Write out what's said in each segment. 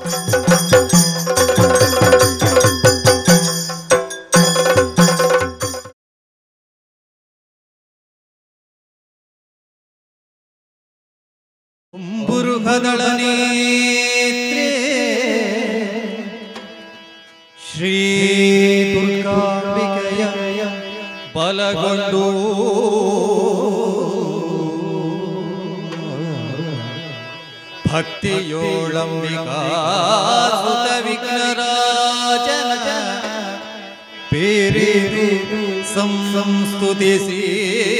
ಬುರುಹದಳ ನೇತ್ರೆ ಶ್ರೀ ದುರ್ಗಾಂಬಿಕೆಯ ಬಲಗೊಂಡು ಭಕ್ತಿಯೋಳಂಬಿಕಾ ಸುತ ವಿಘ್ನರಾಜನ ಪೇರೇರು ಸಂಸ್ತುತಿಸಿ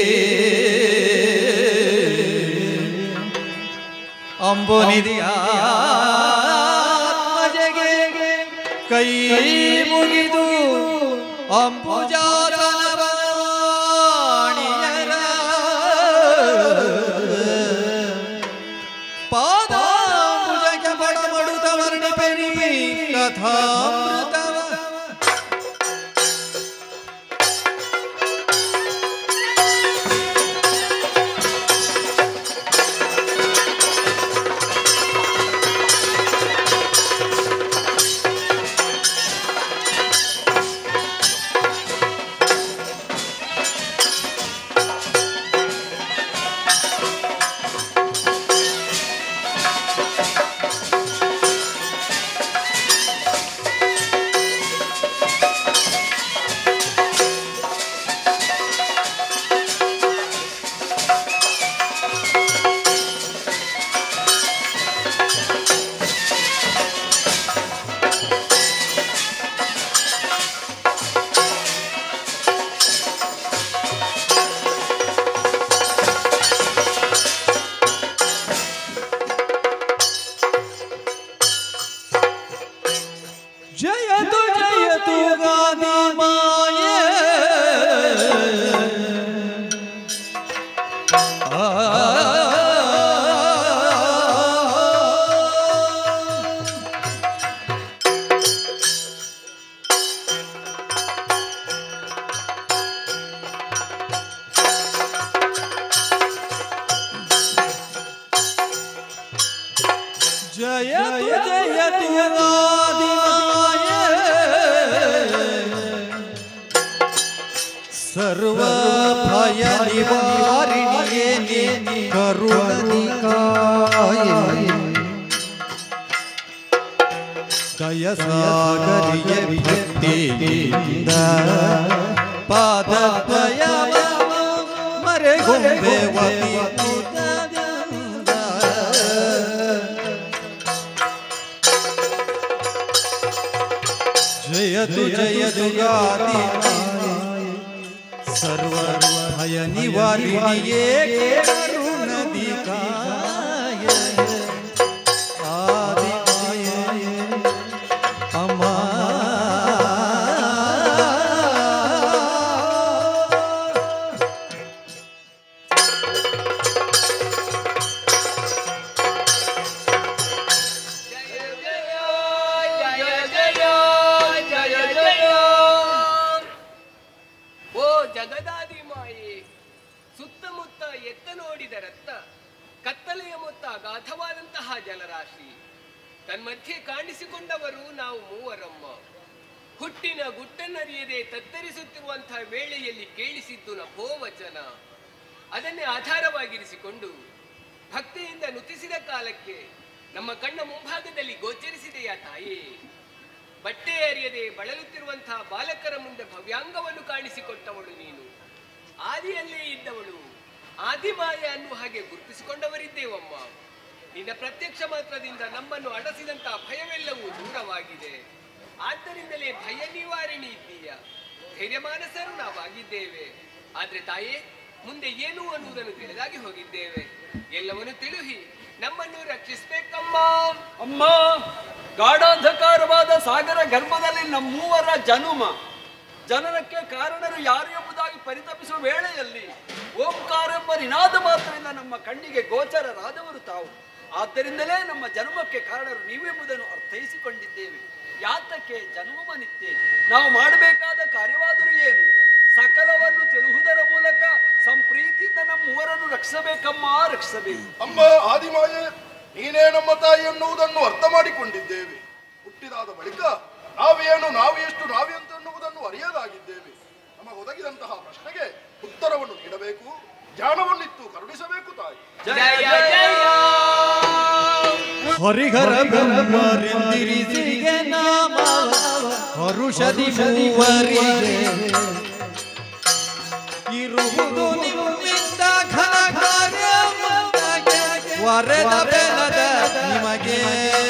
ಅಂಬುನಿಧಿಯ ಆತ್ಮಜಗೆ ಕೈ ಮುಗಿದು ಅಂಬುಜಾತನವಾಣಿಯರ ಪಾದಾಂಬುಜಕ್ಕೆ ಬಡಮಡುತ ವರ್ಣಿಪೆರಿ ಕಥಾಮೃತವ ಜಯತು ಜಯತು ಗಾದಿ ಮಾಯೆ ಜಯತು ಜಯತು ಗಾದಿ ಮಾಯೆ ಸರ್ವ ಭಯ ನಿವಾರಿಣಿಯೇ ನೀ ಕರುಣಿಕಾಯ ದಯ ಸಾಗರಿಯ ಭಕ್ತಿಯಿಂದ ಪಾದದ್ವಯ ಮರೆಗೊಂಬೆ ವತಿ ಜಯತು ಜಯತು ಗಾದಿ ಸರ್ವ ಭಯ ನಿವಾರಿಣಿಯೇ ಕರುಣದಿ ಕಾಯ ಆದಿ ಮಾಯೆ ಅಮ್ಮ ಜಯ ಜಯ ಜಯ ಜಯ ಓ ಜಗದಾದಿ ಮಾಯೆ ಸುತ್ತಮುತ್ತ ಎತ್ತ ನೋಡಿದ ರಕ್ತ ಕತ್ತಲೆಯ ಮೊತ್ತ ಅಗಾಧವಾದಂತಹ ಜಲರಾಶಿ ತನ್ಮಧ್ಯೆ ಕಾಣಿಸಿಕೊಂಡವರು ನಾವು ಮೂವರಮ್ಮ ಹುಟ್ಟಿನ ಗುಟ್ಟನ್ನರಿಯದೆ ತತ್ತರಿಸುತ್ತಿರುವಂತಹ ವೇಳೆಯಲ್ಲಿ ಕೇಳಿಸಿದ್ದು ನಭೋವಚನ ಅದನ್ನೇ ಆಧಾರವಾಗಿರಿಸಿಕೊಂಡು ಭಕ್ತಿಯಿಂದ ನುತಿಸಿದ ಕಾಲಕ್ಕೆ ನಮ್ಮ ಕಣ್ಣ ಮುಂಭಾಗದಲ್ಲಿ ಗೋಚರಿಸಿದೆಯಾ ತಾಯೇ ಬಟ್ಟೆ ಅರಿಯದೆ ಬಳಲುತ್ತಿರುವಂತಹ ಬಾಲಕರ ಮುಂದೆ ಭವ್ಯಾಂಗವನ್ನು ಕಾಣಿಸಿಕೊಟ್ಟವಳು ನೀನು ಆದಿಯಲ್ಲೇ ಇದ್ದವಳು ಆದಿಮಾಯ ಅನ್ನುವ ಹಾಗೆ ಗುರುತಿಸಿಕೊಂಡವರಿದ್ದೇವಮ್ಮ ನಿನ್ನ ಪ್ರತ್ಯಕ್ಷ ಮಾತ್ರದಿಂದ ನಮ್ಮನ್ನು ಅಡಸಿದಂತಹ ಭಯವೆಲ್ಲವೂ ದೂರವಾಗಿದೆ ಆದ್ದರಿಂದಲೇ ಭಯ ನಿವಾರಣಿ ಇದ್ದೀಯ ಧೈರ್ಯಮಾನಸರು ನಾವಾಗಿದ್ದೇವೆ ಆದ್ರೆ ತಾಯೇ ಮುಂದೆ ಏನು ಅನ್ನುವುದನ್ನು ತಿಳಿದಾಗಿ ಹೋಗಿದ್ದೇವೆ ಎಲ್ಲವನ್ನು ತಿಳುಹಿ ನಮ್ಮನ್ನು ರಕ್ಷಿಸ್ಬೇಕಮ್ಮ ಅಮ್ಮ ಗಾಢಾಂಧಕಾರವಾದ ಸಾಗರ ಗರ್ಭದಲ್ಲಿ ನಮ್ಮೂವರ ಜನುಮ ಜನನಕ್ಕೆ ಕಾರಣರು ಯಾರು ಎಂಬುದಾಗಿ ಪರಿತಪಿಸುವ ವೇಳೆಯಲ್ಲಿ ಓಂಕಾರ ಎಂಬ ನಿನಾದ ಮಾತ್ರದಿಂದ ನಮ್ಮ ಕಣ್ಣಿಗೆ ಗೋಚರರಾದವರು ತಾವು ಆದ್ದರಿಂದಲೇ ನಮ್ಮ ಜನ್ಮಕ್ಕೆ ಕಾರಣರು ನೀವೆಂಬುದನ್ನು ಅರ್ಥೈಸಿಕೊಂಡಿದ್ದೇವೆ ಯಾತಕ್ಕೆ ಜನ್ಮ ನಿತ್ಯ ನಾವು ಮಾಡಬೇಕಾದ ಕಾರ್ಯವಾದರೂ ಏನು ಸಕಲವನ್ನು ತಿಳುವುದರ ಮೂಲಕ ಸಂಪ್ರೀತಿಯಿಂದ ನಮ್ಮ ಮೂವರನ್ನು ರಕ್ಷಿಸಬೇಕಮ್ಮ ರಕ್ಷಿಸಬೇಕು ಅಮ್ಮ ಆದಿಮಾಯೆ ನೀನೇ ನಮ್ಮ ತಾಯಿ ಎನ್ನುವುದನ್ನು ಅರ್ಥ ಮಾಡಿಕೊಂಡಿದ್ದೇವೆ ಹುಟ್ಟಿದಾದ ಬಳಿಕ ನಾವೇನು ನಾವು ಎಷ್ಟು ನಾವೆಂತ ಎನ್ನುವುದನ್ನು ಅರಿಯದಾಗಿದ್ದೇವೆ ನಮಗೊದಗಿದಂತಹ ಪ್ರಶ್ನೆಗೆ ಉತ್ತರವನ್ನು ನೀಡಬೇಕು ಜ್ಞಾನವನ್ನಿತ್ತು ಕರುಣಿಸಬೇಕು ತಾಯಿ ಜಯ ಜಯ ಹರಿಹರ ಬ್ರಹ್ಮರಿಂದಿರಿಸಿಗೆ ನಾಮ ಹರುಷದಿ ಮೂವರಿಗೆ ಇರುವುದು ನಿಮ್ಮಿಂದ ಘನ ಕಾರ್ಯ ವರದ ಬೆಲದ ನಿಮಗೆ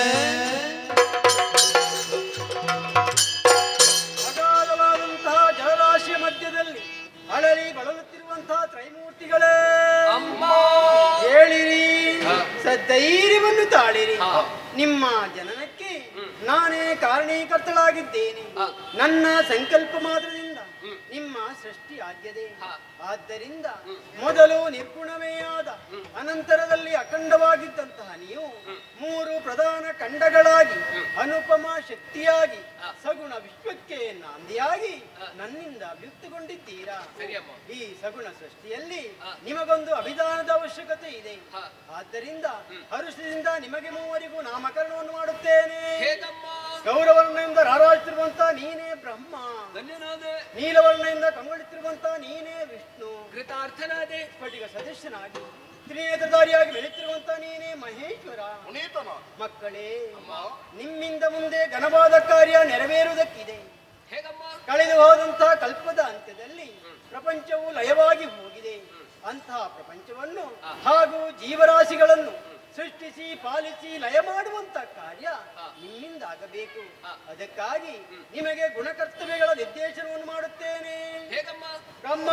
ಅಗಾಧವಾದಂತಹ ಜಲರಾಶಿಯ ಮಧ್ಯದಲ್ಲಿ ಅಳಲಿ ಬಳಲುತ್ತಿರುವಂತಹ ತ್ರೈಮೂರ್ತಿಗಳೇ ಅಮ್ಮ ಹೇಳಿರಿ ಸಧೈರ್ಯವನ್ನು ತಾಳಿರಿ ನಿಮ್ಮ ಜನನಕ್ಕೆ ನಾನೇ ಕಾರಣೀಕರ್ತಳಾಗಿದ್ದೇನೆ ನನ್ನ ಸಂಕಲ್ಪ ಮಾತ್ರದಿಂದ ನಿಮ್ಮ ಸೃಷ್ಟಿ ಆದ್ಯದೆ ಆದ್ದರಿಂದ ಮೊದಲು ನಿರ್ಗುಣವೇ ಆದ ಅನಂತರದಲ್ಲಿ ಅಖಂಡವಾಗಿದ್ದಂತಹ ನೀವು ಮೂರು ಪ್ರಧಾನ ಖಂಡಗಳಾಗಿ ಅನುಪಮ ಶಕ್ತಿಯಾಗಿ ಸಗುಣ ವಿಶ್ವಕ್ಕೆ ನಾಂದಿಯಾಗಿ ನನ್ನಿಂದ ಅಭಿಯುಕ್ತಗೊಂಡಿದ್ದೀರಾ ಸರಿಯಮ್ಮ ಈ ಸಗುಣ ಸೃಷ್ಟಿಯಲ್ಲಿ ನಿಮಗೊಂದು ಅಭಿಧಾನದ ಅವಶ್ಯಕತೆ ಇದೆ ಆದ್ದರಿಂದ ಹರುಷದಿಂದ ನಿಮಗೆ ಮೂವರಿಗೂ ನಾಮಕರಣವನ್ನು ಮಾಡುತ್ತೇನೆ ಹೇಗಮ್ಮ ಗೌರವರ್ಣದಿಂದ ರಾರಾಜುತ್ತಿರುವಂತ ನೀನೇ ಬ್ರಹ್ಮ ಧನ್ಯನಾದೆ ನೀಲವರ್ಣದಿಂದ ಕಂಗೊಳಿತಿರುವಂತ ನೀನೇ ವಿಷ್ಣು ಕೃತಾರ್ಥನಾದೆ ಸ್ಫಟಿಕ ಸದಸ್ಯನಾಗಿ ತ್ರಿನೇತ್ರಧಾರಿಯಾಗಿ ಬೆಳೆತಿರುವಂತ ನೀನೇ ಮಹೇಶ್ವರ ಪುನೀತನ ಮಕ್ಕಳೇ ನಿಮ್ಮಿಂದ ಮುಂದೆ ಘನವಾದ ಕಾರ್ಯ ನೆರವೇರುವುದಕ್ಕಿದೆ ಹೇಗಮ್ಮ ಕಳೆದು ಹೋದಂತಹ ಕಲ್ಪದ ಅಂತ್ಯದಲ್ಲಿ ಪ್ರಪಂಚವು ಲಯವಾಗಿ ಹೋಗಿದೆ ಅಂತಹ ಪ್ರಪಂಚವನ್ನು ಹಾಗೂ ಜೀವರಾಶಿಗಳನ್ನು ಸೃಷ್ಟಿಸಿ ಪಾಲಿಸಿ ಲಯ ಮಾಡುವಂತ ಕಾರ್ಯ ನಿಮ್ಮಿಂದ ಆಗಬೇಕು ಅದಕ್ಕಾಗಿ ನಿಮಗೆ ಗುಣಕರ್ತವ್ಯಗಳ ನಿರ್ದೇಶನವನ್ನು ಮಾಡುತ್ತೇನೆ ಹೇಗಮ್ಮ ಬ್ರಹ್ಮ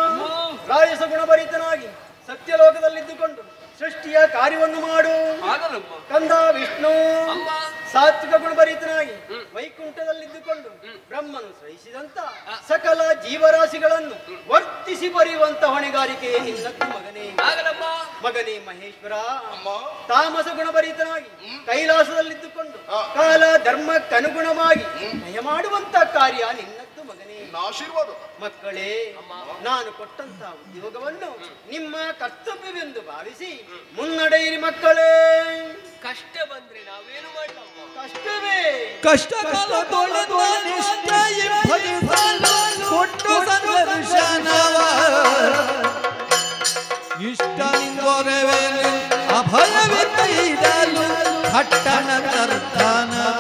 ರಾಜಸ ಗುಣಭರಿತನಾಗಿ ಸತ್ಯಲೋಕದಲ್ಲಿದ್ದುಕೊಂಡು ಸೃಷ್ಟಿಯ ಕಾರ್ಯವನ್ನು ಮಾಡು ಆಗಲಮ್ಮ ಕಂದ ವಿಷ್ಣು ಅಮ್ಮ ಸಾತ್ವಿಕ ಗುಣಭರಿತನಾಗಿ ವೈಕುಂಠದಲ್ಲಿದ್ದುಕೊಂಡು ಬ್ರಹ್ಮನು ಸಹಿಸಿದಂತ ಸಕಲ ಜೀವರಾಶಿಗಳನ್ನು ವರ್ತಿಸಿ ಬರೆಯುವಂತ ಹೊಣೆಗಾರಿಕೆ ನಿನ್ನದ್ದು ಮಗನೇ ಆಗಲಮ್ಮ ಮಗನೇ ಮಹೇಶ್ವರ ಅಮ್ಮ ತಾಮಸ ಗುಣಭರಿತನಾಗಿ ಕೈಲಾಸದಲ್ಲಿದ್ದುಕೊಂಡು ಕಾಲ ಧರ್ಮಕ್ಕನುಗುಣವಾಗಿ ನಯ ಮಾಡುವಂತ ಕಾರ್ಯ ನಿನ್ನದ್ದು ಮಗನೇ ನಿನ್ನ ಆಶೀರ್ವಾದ ಮಕ್ಕಳೇ ನಾನು ಕೊಟ್ಟಂತ ಉದ್ಯೋಗವನ್ನು ನಿಮ್ಮ ಕರ್ತವ್ಯವೆಂದು ಭಾವಿಸಿ ಮುನ್ನಡೆಯಿರಿ ಮಕ್ಕಳೇ ಕಷ್ಟ ಬಂದ್ರೆ ನಾವೇನು ಮಾಡಲಮ್ಮ ಕಷ್ಟವೇ ಕಷ್ಟ ಕಾಲ ತೊಳೆದ ನಿಷ್ಠೆಯ ಭಜಿಸಲು ಕೊಟ್ಟು ಸಂದರ್ಶನವ ಇಷ್ಟ ನಿಂದೊರೆವೇನು ಅಭಯವಿದ್ದಲು ಹಟ್ಟಣ ತರ್ಧನವ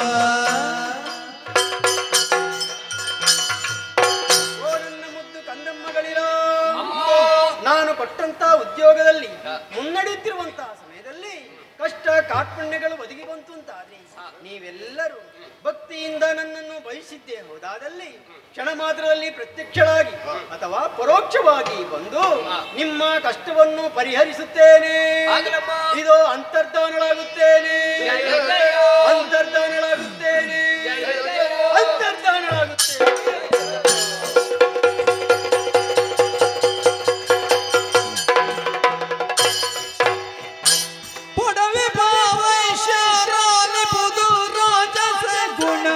ಓ ನನ್ನ ಮುದ್ದು ಕಂದಮ್ಮಗಳಿರ ನಾನು ಕೊಟ್ಟಂತ ಉದ್ಯೋಗದಲ್ಲಿ ಮುನ್ನಡೆಯುತ್ತಿರುವಂತಹ ಸಮಯದಲ್ಲಿ ಕಷ್ಟ ಕಾರ್ಪಣ್ಯಗಳು ಒದಗಿ ಬಂತು ಅಂತಾದ್ರೆ ನೀವೆಲ್ಲರೂ ಭಕ್ತಿಯಿಂದ ನನ್ನನ್ನು ಬಯಸಿದ್ದೇ ಹೋದಾದಲ್ಲಿ ಕ್ಷಣ ಮಾತ್ರದಲ್ಲಿ ಪ್ರತ್ಯಕ್ಷಳಾಗಿ ಅಥವಾ ಪರೋಕ್ಷವಾಗಿ ಬಂದು ನಿಮ್ಮ ಕಷ್ಟವನ್ನು ಪರಿಹರಿಸುತ್ತೇನೆ ಆಗಲಮ್ಮ. ಇದು ಅಂತರ್ಧಾನಳಾಗುತ್ತೇನೆ ಜಯ ಜಯ. ಅಂತರ್ಧಾನಳಾಗುತ್ತೇನೆ ಜಯ ಜಯ. ಅಂತರ್ಧಾನಳಾಗುತ್ತೇನೆ ಪೊಡವೆ ಭಾವೈಶ್ವರಾಲಿ ಬುದು ರಾಜಸ ಗುಣ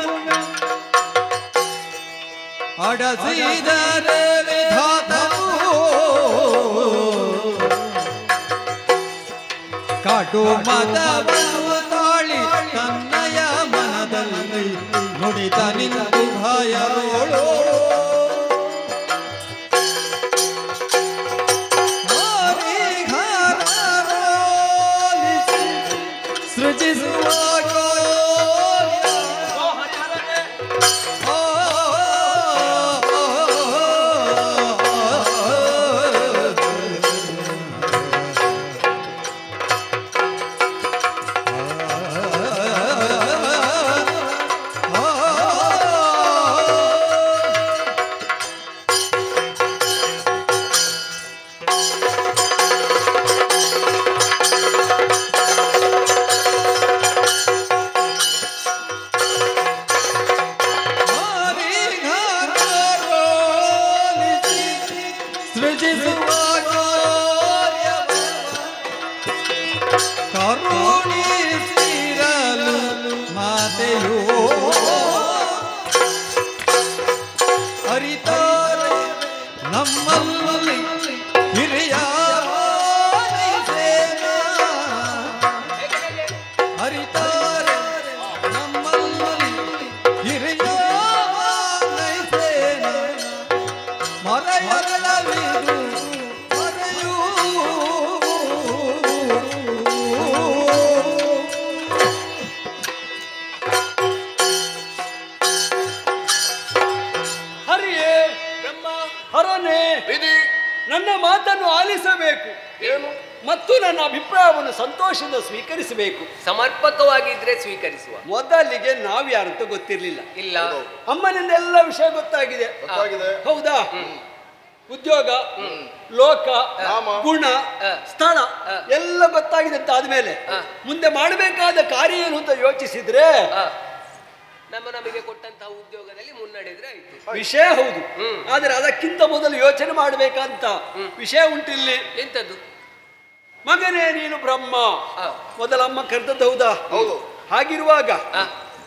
ಅಡಸಿದರೆ ವಿಧಾತವು ಕಾಟು ಮದವನ್ನು ತಾಳಿ ತನ್ನಯ ಮನದಲ್ಲಿ ನುಡಿತ ನಿಂತು ಭಯೋಳು ಹರಿಹರರೋಲಿಸಿ ಸೃಜಿಸುವ ಗೋರ್ಯ. ಓ ಹರಿಹರನೇ ಓ, ಹರಿಹರರೋಲಿಸಿ ಸೃಜಿಸುವ ಗೋರ್ಯವ. ಕರುಣಿಸಿರಲು ಮಾತೆಯೋ ಅರಿತಾರೆ ನಮ್ಮಲ್ಲಿ ಹಿರಿಯ ಸೇನಾ. ಹೇಗೆ ಹೇಗೆ ನನ್ನ ಮಾತನ್ನು ಆಲಿಸಬೇಕು ಏನು ಮತ್ತು ನನ್ನ ಅಭಿಪ್ರಾಯವನ್ನು ಸಂತೋಷದಿಂದ ಸ್ವೀಕರಿಸಬೇಕು ಸಮರ್ಪಕವಾಗಿದ್ರೆ ಸ್ವೀಕರಿಸುವ ಮೊದಲಿಗೆ ನಾವು ಯಾರಂತ ಗೊತ್ತಿರಲಿಲ್ಲ ಇಲ್ಲ ಅಮ್ಮನಿಂದ ಎಲ್ಲ ವಿಷಯ ಗೊತ್ತಾಗಿದೆ ಗೊತ್ತಾಗಿದೆ ಹೌದಾ ಉದ್ಯೋಗ ಲೋಕ ನಾಮ. ಗುಣ ಹ. ಸ್ಥಳ ಹ. ಎಲ್ಲ ಗೊತ್ತಾಗಿದೆ ಅಂತ ಆದ್ಮೇಲೆ ಹ. ಮುಂದೆ ಮಾಡಬೇಕಾದ ಕಾರ್ಯ ಏನು ಅಂತ ಯೋಚಿಸಿದ್ರೆ ಆ, ನಮ್ಮ ನಮಗೆ ಕೊಟ್ಟಂತಹ ಉದ್ಯೋಗದಲ್ಲಿ ಮುನ್ನಡೆದ್ರೆ ಆಯ್ತು ವಿಷಯ ಹೌದು ಹ್ಮ್. ಆದ್ರೆ ಅದಕ್ಕಿಂತ ಮೊದಲು ಯೋಚನೆ ಮಾಡಬೇಕಂತ ವಿಷಯ ಉಂಟಿಲ್ಲಿ ಎಂತದ್ದು ಮಗನೇ ನೀನು ಬ್ರಹ್ಮ ಆ. ಮೊದಲ ಅಮ್ಮ ಕರೆದದ್ದು ಹೌದಾ ಹೌದು ಹಾಗಿರುವಾಗ ಆ,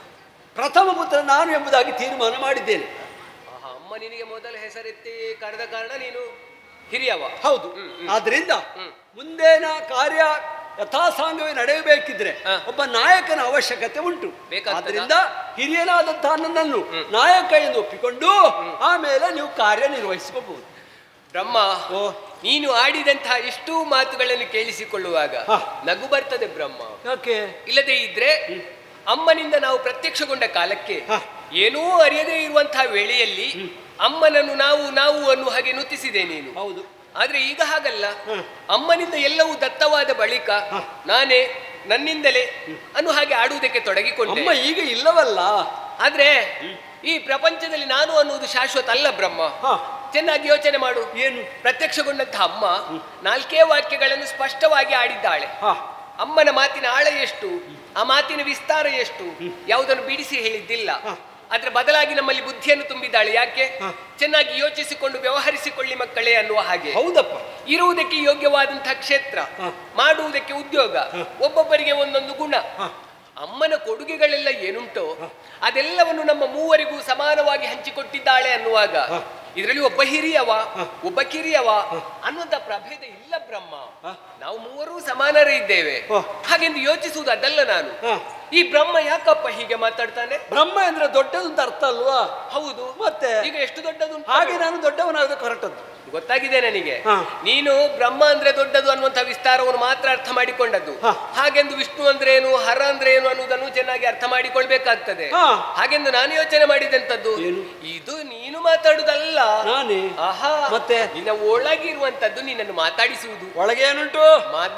ಪ್ರಥಮ ಪುತ್ರ ನಾನು ಎಂಬುದಾಗಿ ತೀರ್ಮಾನ ಮಾಡಿದ್ದೇನೆ ಆಹಾ, ಅಮ್ಮ ನಿನಗೆ ಮೊದಲ ಹೆಸರೆತ್ತಿ ಕರೆದ ಕಾರಣ ನೀನು ಹಿರಿಯವ ಹೌದು ಹ್ಮ್, ಹ್ಮ್. ಆದ್ರಿಂದ ಹ್ಮ್. ಮುಂದೇನ ಕಾರ್ಯ ಯಥಾಸಾಂಗವೇ ನಡೆಯಬೇಕಿದ್ರೆ ಹ. ಒಬ್ಬ ನಾಯಕನ ಅವಶ್ಯಕತೆ ಉಂಟು ಬೇಕಾಗ್ತದಾ? ಆದ್ರಿಂದ ಹಿರಿಯನಾದಂತಹ ನನ್ನನ್ನು ನಾಯಕ ಎಂದು ಒಪ್ಪಿಕೊಂಡು ಆಮೇಲೆ ನೀವು ಕಾರ್ಯ ನಿರ್ವಹಿಸಿಕೋಬಹುದು ಬ್ರಹ್ಮ ಓ ನೀನು ಆಡಿದಂತಹ ಇಷ್ಟೂ ಮಾತುಗಳನ್ನು ಕೇಳಿಸಿಕೊಳ್ಳುವಾಗ ಹ. ನಗು ಬರ್ತದೆ ಬ್ರಹ್ಮ ಯಾಕೆ ಇಲ್ಲದೆ ಇದ್ರೆ ಅಮ್ಮನಿಂದ ನಾವು ಪ್ರತ್ಯಕ್ಷಗೊಂಡ ಕಾಲಕ್ಕೆ ಹ. ಏನೂ ಅರಿಯದೇ ಇರುವಂತಹ ವೇಳೆಯಲ್ಲಿ ಅಮ್ಮನನ್ನು ನಾವು ನಾವು ಅನ್ನುವ ಹಾಗೆ ನುತಿಸಿದೆ ನೀನು ಹೌದು ಆದ್ರೆ ಈಗ ಹಾಗಲ್ಲ ಹ. ಅಮ್ಮನಿಂದ ಎಲ್ಲವೂ ದತ್ತವಾದ ಬಳಿಕ ನಾನೇ ನನ್ನಿಂದಲೇ ಅನ್ನು ಹಾಗೆ ಆಡುವುದಕ್ಕೆ ತೊಡಗಿಕೊಂಡೆ ಅಮ್ಮ ಈಗ ಇಲ್ಲವಲ್ಲ ಆದ್ರೆ ಈ ಪ್ರಪಂಚದಲ್ಲಿ ನಾನು ಅನ್ನುವುದು ಶಾಶ್ವತ ಅಲ್ಲ ಬ್ರಹ್ಮ ಹ. ಚೆನ್ನಾಗಿ ಯೋಚನೆ ಮಾಡು ಏನು ಪ್ರತ್ಯಕ್ಷಗೊಂಡಂತಹ ಅಮ್ಮ ನಾಲ್ಕೇ ವಾಕ್ಯಗಳನ್ನು ಸ್ಪಷ್ಟವಾಗಿ ಆಡಿದ್ದಾಳೆ ಹ ಅಮ್ಮನ ಮಾತಿನ ಆಳ ಎಷ್ಟು ಆ ಮಾತಿನ ವಿಸ್ತಾರ ಎಷ್ಟು ಯಾವುದನ್ನು ಬಿಡಿಸಿ ಹೇಳಿದ್ದಿಲ್ಲ ಅದ್ರ ಬದಲಾಗಿ ನಮ್ಮಲ್ಲಿ ಬುದ್ಧಿಯನ್ನು ತುಂಬಿದ್ದಾಳೆ ಯಾಕೆ ಚೆನ್ನಾಗಿ ಯೋಚಿಸಿಕೊಂಡು ವ್ಯವಹರಿಸಿಕೊಳ್ಳಿ ಮಕ್ಕಳೇ ಅನ್ನುವ ಹಾಗೆ ಹೌದಪ್ಪ ಇರುವುದಕ್ಕೆ ಯೋಗ್ಯವಾದಂತಹ ಕ್ಷೇತ್ರ ಮಾಡುವುದಕ್ಕೆ ಉದ್ಯೋಗ ಒಬ್ಬೊಬ್ಬರಿಗೆ ಒಂದೊಂದು ಗುಣ ಅಮ್ಮನ ಕೊಡುಗೆಗಳೆಲ್ಲ ಏನುಂಟೋ ಅದೆಲ್ಲವನ್ನು ನಮ್ಮ ಮೂವರಿಗೂ ಸಮಾನವಾಗಿ ಹಂಚಿಕೊಟ್ಟಿದ್ದಾಳೆ ಅನ್ನುವಾಗ ಇದರಲ್ಲಿ ಒಬ್ಬ ಹಿರಿಯವ ಒಬ್ಬ ಕಿರಿಯವ ಅನ್ನುವಂತ ಪ್ರಭೇದ ಇಲ್ಲ ಬ್ರಹ್ಮ ನಾವು ಮೂವರೂ ಸಮಾನರೇ ಇದ್ದೇವೆ ಹ. ಹಾಗೆಂದು ಯೋಚಿಸುವುದು ಅದಲ್ಲ ನಾನು ಹ. ಈ ಬ್ರಹ್ಮ ಯಾಕಪ್ಪ ಹೀಗೆ ಮಾತಾಡ್ತಾನೆ ಬ್ರಹ್ಮ ಅಂದ್ರೆ ದೊಡ್ಡದು ಅಂತ ಅರ್ಥ ಅಲ್ವಾ ಹೌದು ಮತ್ತೆ ಈಗ ಎಷ್ಟು ದೊಡ್ಡದು ಉಂಟು? ಹಾಗೆ ನಾನು ದೊಡ್ಡವನಾಗಬೇಕು ಹೊರಟದ್ದು ಗೊತ್ತಾಗಿದೆ ನನಗೆ ಹಾ. ನೀನು ಬ್ರಹ್ಮ ಅಂದ್ರೆ ದೊಡ್ಡದು ಅನ್ನುವಂಥ ವಿಸ್ತಾರವನ್ನು ಮಾತ್ರ ಅರ್ಥ ಮಾಡಿಕೊಂಡದ್ದು ಹಾ. ಹಾಗೆಂದು ವಿಷ್ಣು ಅಂದ್ರೆ ಏನು ಹರ ಅಂದ್ರೆ ಏನು ಅನ್ನುವುದನ್ನು ಚೆನ್ನಾಗಿ ಅರ್ಥ ಮಾಡಿಕೊಳ್ಬೇಕಾಗ್ತದೆ ಹಾ. ಹಾಗೆಂದು ನಾನು ಯೋಚನೆ ಮಾಡಿದಂತದ್ದು ಏನು? ಇದು ನೀನು ಮಾತಾಡುದಲ್ಲ ನಾನೇ ಆಹಾ ಮತ್ತೆ? ನಿನ್ನ ಒಳಗಿರುವಂತದ್ದು ನಿನ್ನನ್ನು ಮಾತಾಡಿಸುವುದು ಒಳಗೆ ಏನುಂಟು ಮದ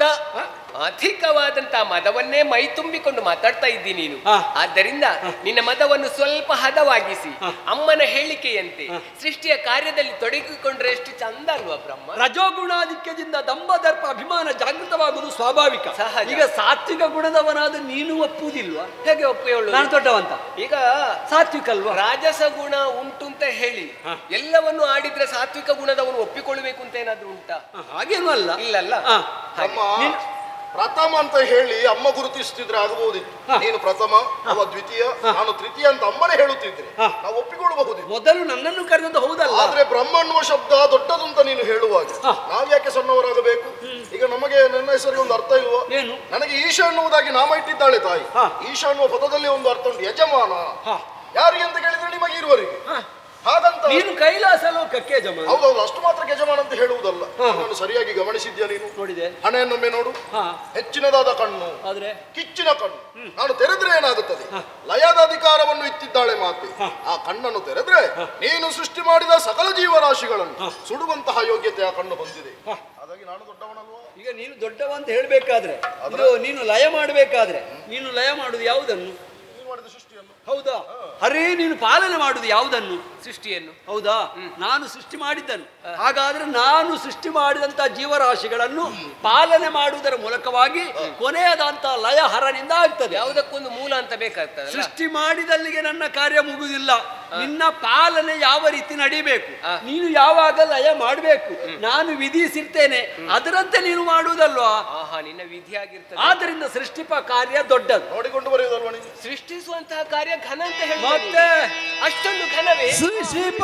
ಅಧಿಕವಾದಂತಹ ಮದವನ್ನೇ ಮೈ ತುಂಬಿಕೊಂಡು ಮಾತಾಡ್ತಾ ಇದ್ದಿ ನೀನು ಹಾ. ಆದ್ದರಿಂದ ನಿನ್ನ ಮದವನ್ನು ಸ್ವಲ್ಪ ಹದವಾಗಿಸಿ ಅಮ್ಮನ ಹೇಳಿಕೆಯಂತೆ ಸೃಷ್ಟಿಯ ಕಾರ್ಯದಲ್ಲಿ ತೊಡಗಿಕೊಂಡ್ರೆ ಎಷ್ಟು ಚಂದ ಅಲ್ವಾ ಬ್ರಹ್ಮ ರಜೋಗುಣಾಧಿಕ್ಯದಿಂದ ದಂಭ ದರ್ಪ ಅಭಿಮಾನ ಜಾಗೃತವಾಗುವುದು ಸ್ವಾಭಾವಿಕ ಸಹಜ. ಈಗ ಸಾತ್ವಿಕ ಗುಣದವನಾದ ನೀನು ಒಪ್ಪುವುದಿಲ್ವಾ ಹೇಗೆ ಒಪ್ಪಿಕೊಳ್ಳುವುದು ನಾನು ದೊಡ್ಡವಂತ ಈಗ ಸಾತ್ವಿಕ ಅಲ್ವಾ ರಾಜಸ ಗುಣ ಉಂಟು ಅಂತ ಹೇಳಿ ಎಲ್ಲವನ್ನು ಆಡಿದ್ರೆ ಸಾತ್ವಿಕ ಗುಣದವನು ಒಪ್ಪಿಕೊಳ್ಬೇಕು ಅಂತ ಏನಾದ್ರೂ ಉಂಟಾ ಹ, ಹಾಗೇನೂ ಅಲ್ಲ ಇಲ್ಲಲ್ಲ ಹ. ಅಮ್ಮ ನೀನ್- ಪ್ರಥಮ ಅಂತ ಹೇಳಿ ಅಮ್ಮ ಗುರುತಿಸ್ತಿದ್ರೆ ಆಗಬಹುದಿತ್ತು ನೀನು ಪ್ರಥಮ ಅವ ದ್ವಿತೀಯ ನಾನು ತೃತೀಯ ಅಂತ ಅಮ್ಮನೇ ಹೇಳುತ್ತಿದ್ರೆ ಹ. ನಾವು ಒಪ್ಪಿಕೊಳ್ಳಬಹುದಿತ್ತು ಮೊದಲು ನನ್ನನ್ನು ಕರೆದದ್ದು ಹೌದಲ್ಲ ಆದ್ರೆ ಬ್ರಹ್ಮ ಅನ್ನುವ ಶಬ್ದ ದೊಡ್ಡದು ಅಂತ ನೀನು ಹೇಳುವಾಗ ಹ. ನಾವ್ ಯಾಕೆ ಸಣ್ಣವರಾಗಬೇಕು ಈಗ ನಮಗೆ ನನ್ನ ಹೆಸರಿಗೆ ಒಂದು ಅರ್ಥ ಇಲ್ವಾ ಏನು ನನಗೆ ಈಶ ಅನ್ನುವುದಾಗಿ ನಾಮ ಇಟ್ಟಿದ್ದಾಳೆ ತಾಯಿ ಹ. ಈಶ ಅನ್ನುವ ಪದದಲ್ಲಿ ಒಂದು ಅರ್ಥ ಉಂಟು ಯಜಮಾನ ಹ. ಯಾರಿಗೆ ಅಂತ ಕೇಳಿದ್ರೆ ನಿಮಗೆ ಇರುವರಿಗೆ ಹ. ಹಾಗಂತ ನೀನು ಕೈಲಾಸ ಲೋಕಕ್ಕೆ ಜಮ ಹೌದೌದು ಅಷ್ಟು ಮಾತ್ರ ಯಜಮಾನ ಅಂತ ಹೇಳುವುದಲ್ಲ ನಾನು ಸರಿಯಾಗಿ ಗಮನಿಸಿದ್ಯಾ ನೀನು ನೋಡಿದೆ ಹಣೆಯನ್ನೊಮ್ಮೆ ನೋಡು ಹಾ ಹೆಚ್ಚಿನದಾದ ಕಣ್ಣು ಆದ್ರೆ ಕಿಚ್ಚಿನ ಕಣ್ಣು ನಾನು ತೆರೆದ್ರೆ ಏನಾಗುತ್ತದೆ ಲಯದ ಅಧಿಕಾರವನ್ನು ಇತ್ತಿದ್ದಾಳೆ ಮಾತೆ ಆ ಕಣ್ಣನ್ನು ತೆರೆದ್ರೆ ನೀನು ಸೃಷ್ಟಿ ಮಾಡಿದ ಸಕಲ ಜೀವರಾಶಿಗಳನ್ನು ಸುಡುವಂತಹ ಯೋಗ್ಯತೆ ಆ ಕಣ್ಣು ಹೊಂದಿದೆ ಹಾಗಾಗಿ ನಾನು ದೊಡ್ಡವನಲ್ವಾ ಈಗ ನೀನು ದೊಡ್ಡವ ಅಂತ ಹೇಳ್ಬೇಕಾದ್ರೆ ಇದು ನೀನು ಲಯ ಮಾಡಬೇಕಾದ್ರೆ ನೀನು ಲಯ ಮಾಡುದು ಯಾವುದನ್ನು ನೀನು ಮಾಡಿದ ಸೃಷ್ಟಿಯನ್ನು ಹೌದಾ ಹರೇ ನೀನು ಪಾಲನೆ ಮಾಡುದು ಯಾವುದನ್ನು ಸೃಷ್ಟಿಯನ್ನು ಹೌದಾ ನಾನು ಸೃಷ್ಟಿ ಮಾಡಿದ್ದನು ಹಾಗಾದ್ರೆ ನಾನು ಸೃಷ್ಟಿ ಮಾಡಿದಂತ ಜೀವರಾಶಿಗಳನ್ನು ಪಾಲನೆ ಮಾಡುವುದರ ಮೂಲಕವಾಗಿ ಕೊನೆಯದಂತ ಲಯ ಹರನಿಂದ ಆಗ್ತದೆ ಯಾವುದಕ್ಕೊಂದು ಮೂಲ ಅಂತ ಬೇಕಾಗ್ತದಲ್ಲ ಸೃಷ್ಟಿ ಮಾಡಿದಲ್ಲಿಗೆ ನನ್ನ ಕಾರ್ಯ ಮುಗುವುದಿಲ್ಲ ನಿನ್ನ ಪಾಲನೆ ಯಾವ ರೀತಿ ನಡಿಬೇಕು ನೀನು ಯಾವಾಗ ಲಯ ಮಾಡಬೇಕು ನಾನು ವಿಧಿಸಿರ್ತೇನೆ ಅದರಂತೆ ನೀನು ಮಾಡುವುದಲ್ವಾ ಆಹಾ ನಿನ್ನ ವಿಧಿ ಆಗಿರ್ತದೆ ಆದ್ದರಿಂದ ಸೃಷ್ಟಿಪ ಕಾರ್ಯ ದೊಡ್ಡದು ನೋಡಿಕೊಂಡು ಬರೆಯುವುದಲ್ವಾ ನೀನು ಸೃಷ್ಟಿಸುವಂತಹ ಕಾರ್ಯ ಘನ ಅಂತ ಹೇಳ್ತಾರೆ ಮತ್ತೆ ಅಷ್ಟೊಂದು ಘನವೇ ಸೃಷ್ಟಿಪ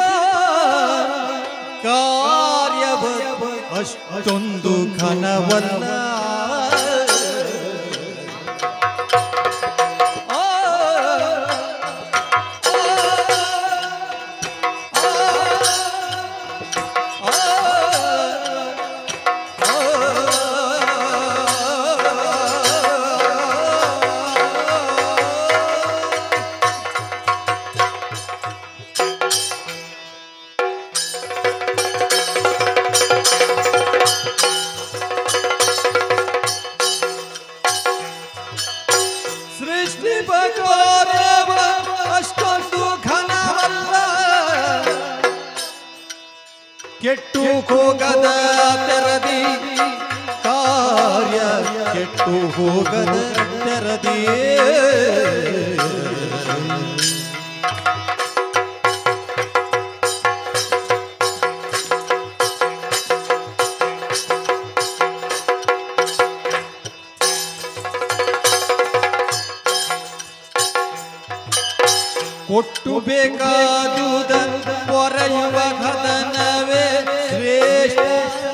ಕಾರ್ಯ ಅಷ್ಟೊಂದು ಘನವಲ್ಲ ಆ, ಆ, ಆ, ಆ, ಆ. ಕೆಟ್ಟು ಹೋಗದ ತೆರದಿ ಕಾರ್ಯ ಕೆಟ್ಟು ಹೋಗದ ತೆರದಿ ಕೊಟ್ಟು ಬೇಕಾದುದ ಪೊರೆಯುವ ಕದನವೇ ಶ್ರೇಷ್ಠ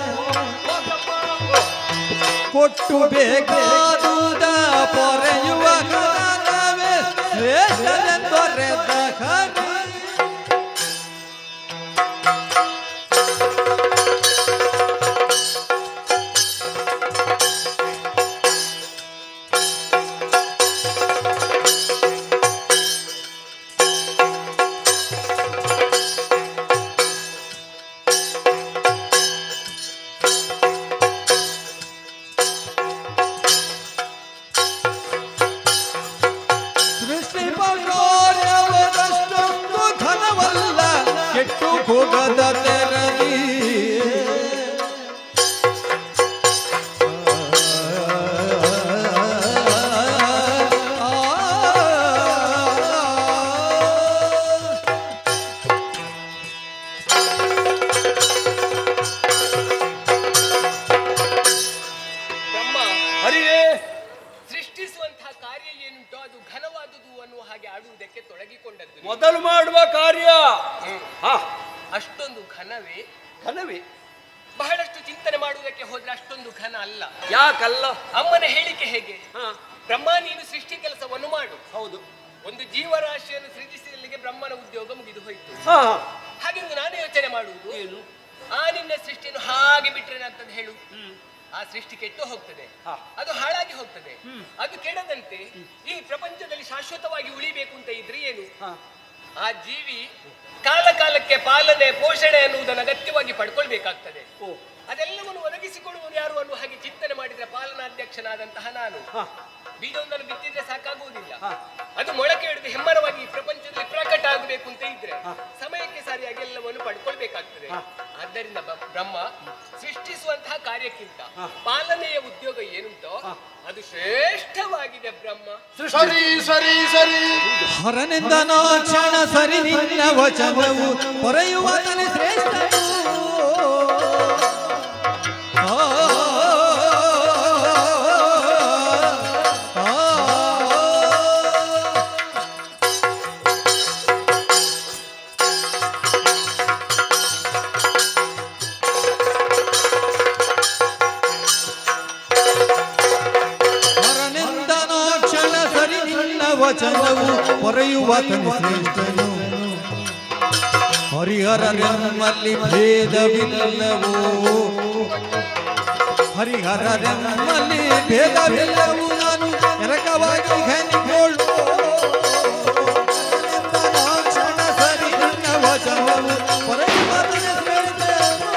ಕೊಟ್ಟು ಬೇಕಾದುದ ಪೊರೆಯುವ ಕದನವೇ ಶ್ರೇಷ್ಠನೆಂದೊರೆದ ಕವಿ ಸೃಷ್ಟಿ ಪೌರ್ಯವದಷ್ಟೊಂದು ಘನವಲ್ಲ ಕೆಟ್ಟು ಹೋಗದ ತೆರದಿ ಬ್ರಹ್ಮ ಹರಿಯೇ ಸೃಷ್ಟಿಸುವಂತಹ ಕಾರ್ಯ ಏನುಂಟೋ ಅದು ಘನವಾದುದು ಅನ್ನುವ ಹಾಗೆ ಆಡುವುದಕ್ಕೆ ತೊಡಗಿಕೊಂಡದ್ದು ನೀನು. ಮೊದಲು ಮಾಡುವ ಕಾರ್ಯ ಹಾ ಅಷ್ಟೊಂದು ಘನವೇ ಘನವೇ ಬಹಳಷ್ಟು ಚಿಂತನೆ ಮಾಡುವುದಕ್ಕೆ ಹೋದ್ರೆ ಅಷ್ಟೊಂದು ಘನ ಅಲ್ಲ ಯಾಕಲ್ಲ ಅಮ್ಮನ ಹೇಳಿಕೆ ಹೇಗೆ ಹಾ ಬ್ರಹ್ಮ ನೀನು ಸೃಷ್ಟಿ ಕೆಲಸವನ್ನು ಮಾಡು ಹೌದು ಒಂದು ಜೀವರಾಶಿಯನ್ನು ಸೃಜಿಸಿದಲ್ಲಿಗೆ ಬ್ರಹ್ಮನ ಉದ್ಯೋಗ ಮುಗಿದು ಹೋಯಿತು ಹಾ ಹಾ ಹಾಗೆ ಒಂದು ನಾನು ಯೋಚನೆ ಮಾಡುವುದು ಏನು ಆ ನಿನ್ನ ಸೃಷ್ಟಿಯನ್ನು ಹಾಗೆ ಬಿಟ್ರೆ ಅಂತದ್ದು ಹೇಳು ಆ ಸೃಷ್ಟಿ ಕೆಟ್ಟು ಹೋಗ್ತದೆ ಹಾ. ಅದು ಹಾಳಾಗಿ ಹೋಗ್ತದೆ ಅದು ಕೆಡದಂತೆ ಈ ಪ್ರಪಂಚದಲ್ಲಿ ಶಾಶ್ವತವಾಗಿ ಉಳಿಬೇಕು ಅಂತ ಇದ್ರೆ ಏನು ಹಾ ಆ ಜೀವಿ ಕಾಲ ಕಾಲಕ್ಕೆ ಪಾಲನೆ ಪೋಷಣೆ ಅನ್ನುವುದನ್ನು ಅಗತ್ಯವಾಗಿ ಪಡ್ಕೊಳ್ಬೇಕಾಗ್ತದೆ ಓ ಅದೆಲ್ಲವನ್ನು ಒದಗಿಸಿಕೊಡುವನು ಯಾರು ಅನ್ನುವ ಹಾಗೆ ಚಿಂತನೆ ಮಾಡಿದ್ರೆ ಪಾಲನಾಧ್ಯಕ್ಷನಾದಂತಹ ನಾನು ಹಾ ಬೀಜವೊಂದನ್ನು ಬಿತ್ತಿದ್ರೆ ಸಾಕಾಗುವುದಿಲ್ಲ ಹಾ. ಅದು ಮೊಳಕೆ ಹಿಡಿದು ಹೆಮ್ಮರವಾಗಿ ಈ ಪ್ರಪಂಚದಲ್ಲಿ ಪ್ರಕಟ ಆಗಬೇಕು ಅಂತ ಇದ್ರೆ ಹಾ. ಸಮಯಕ್ಕೆ ಸರಿಯಾಗಿ ಎಲ್ಲವನ್ನು ಪಡ್ಕೊಳ್ಬೇಕಾಗ್ತದೆ ಹಾ. ಆದ್ದರಿಂದ ಬ- ಬ್ರಹ್ಮ ಸೃಷ್ಟಿಸುವಂತಹ ಕಾರ್ಯಕ್ಕಿಂತ ಹಾ. ಪಾಲನೆಯ ಉದ್ಯೋಗ ಏನುಂಟೋ ಹಾ. ಅದು ಶ್ರೇಷ್ಠವಾಗಿದೆ ಬ್ರಹ್ಮ ಸರಿ ಸರಿ ಸರಿ ಹರನಿಂದ ಕ್ಷಣ ಸರಿ ನಿನ್ನ ವಚನವು ಹೊರೆಯುವ ತಲೆ ಶ್ರೇಷ್ಠನು ಆ, ಆ, ಹರನಿಂದ ಕ್ಷಣ ಸರಿ ನಿನ್ನ ವಚನವು ಹೊರೆಯುವ ತಲೆ ಶ್ರೇಷ್ಠನು ಹರಿಹರರೆಮ್ಮಲ್ಲಿ ಭೇದವಿಲ್ಲವೋ ಹರಿಹರರೆಮ್ಮಲ್ಲಿ ಭೇದವಿಲ್ಲವು ನಾನು ಎರಕವಾಗಿ ಹೆಣ್ಣಿಕೊಳ್ಳು ಕ್ಷಣ ಸರಿ ನಿನ್ನ ವಚನವು ಹೊರೆಯುವ ತಲೆ ಶ್ರೇಷ್ಠನು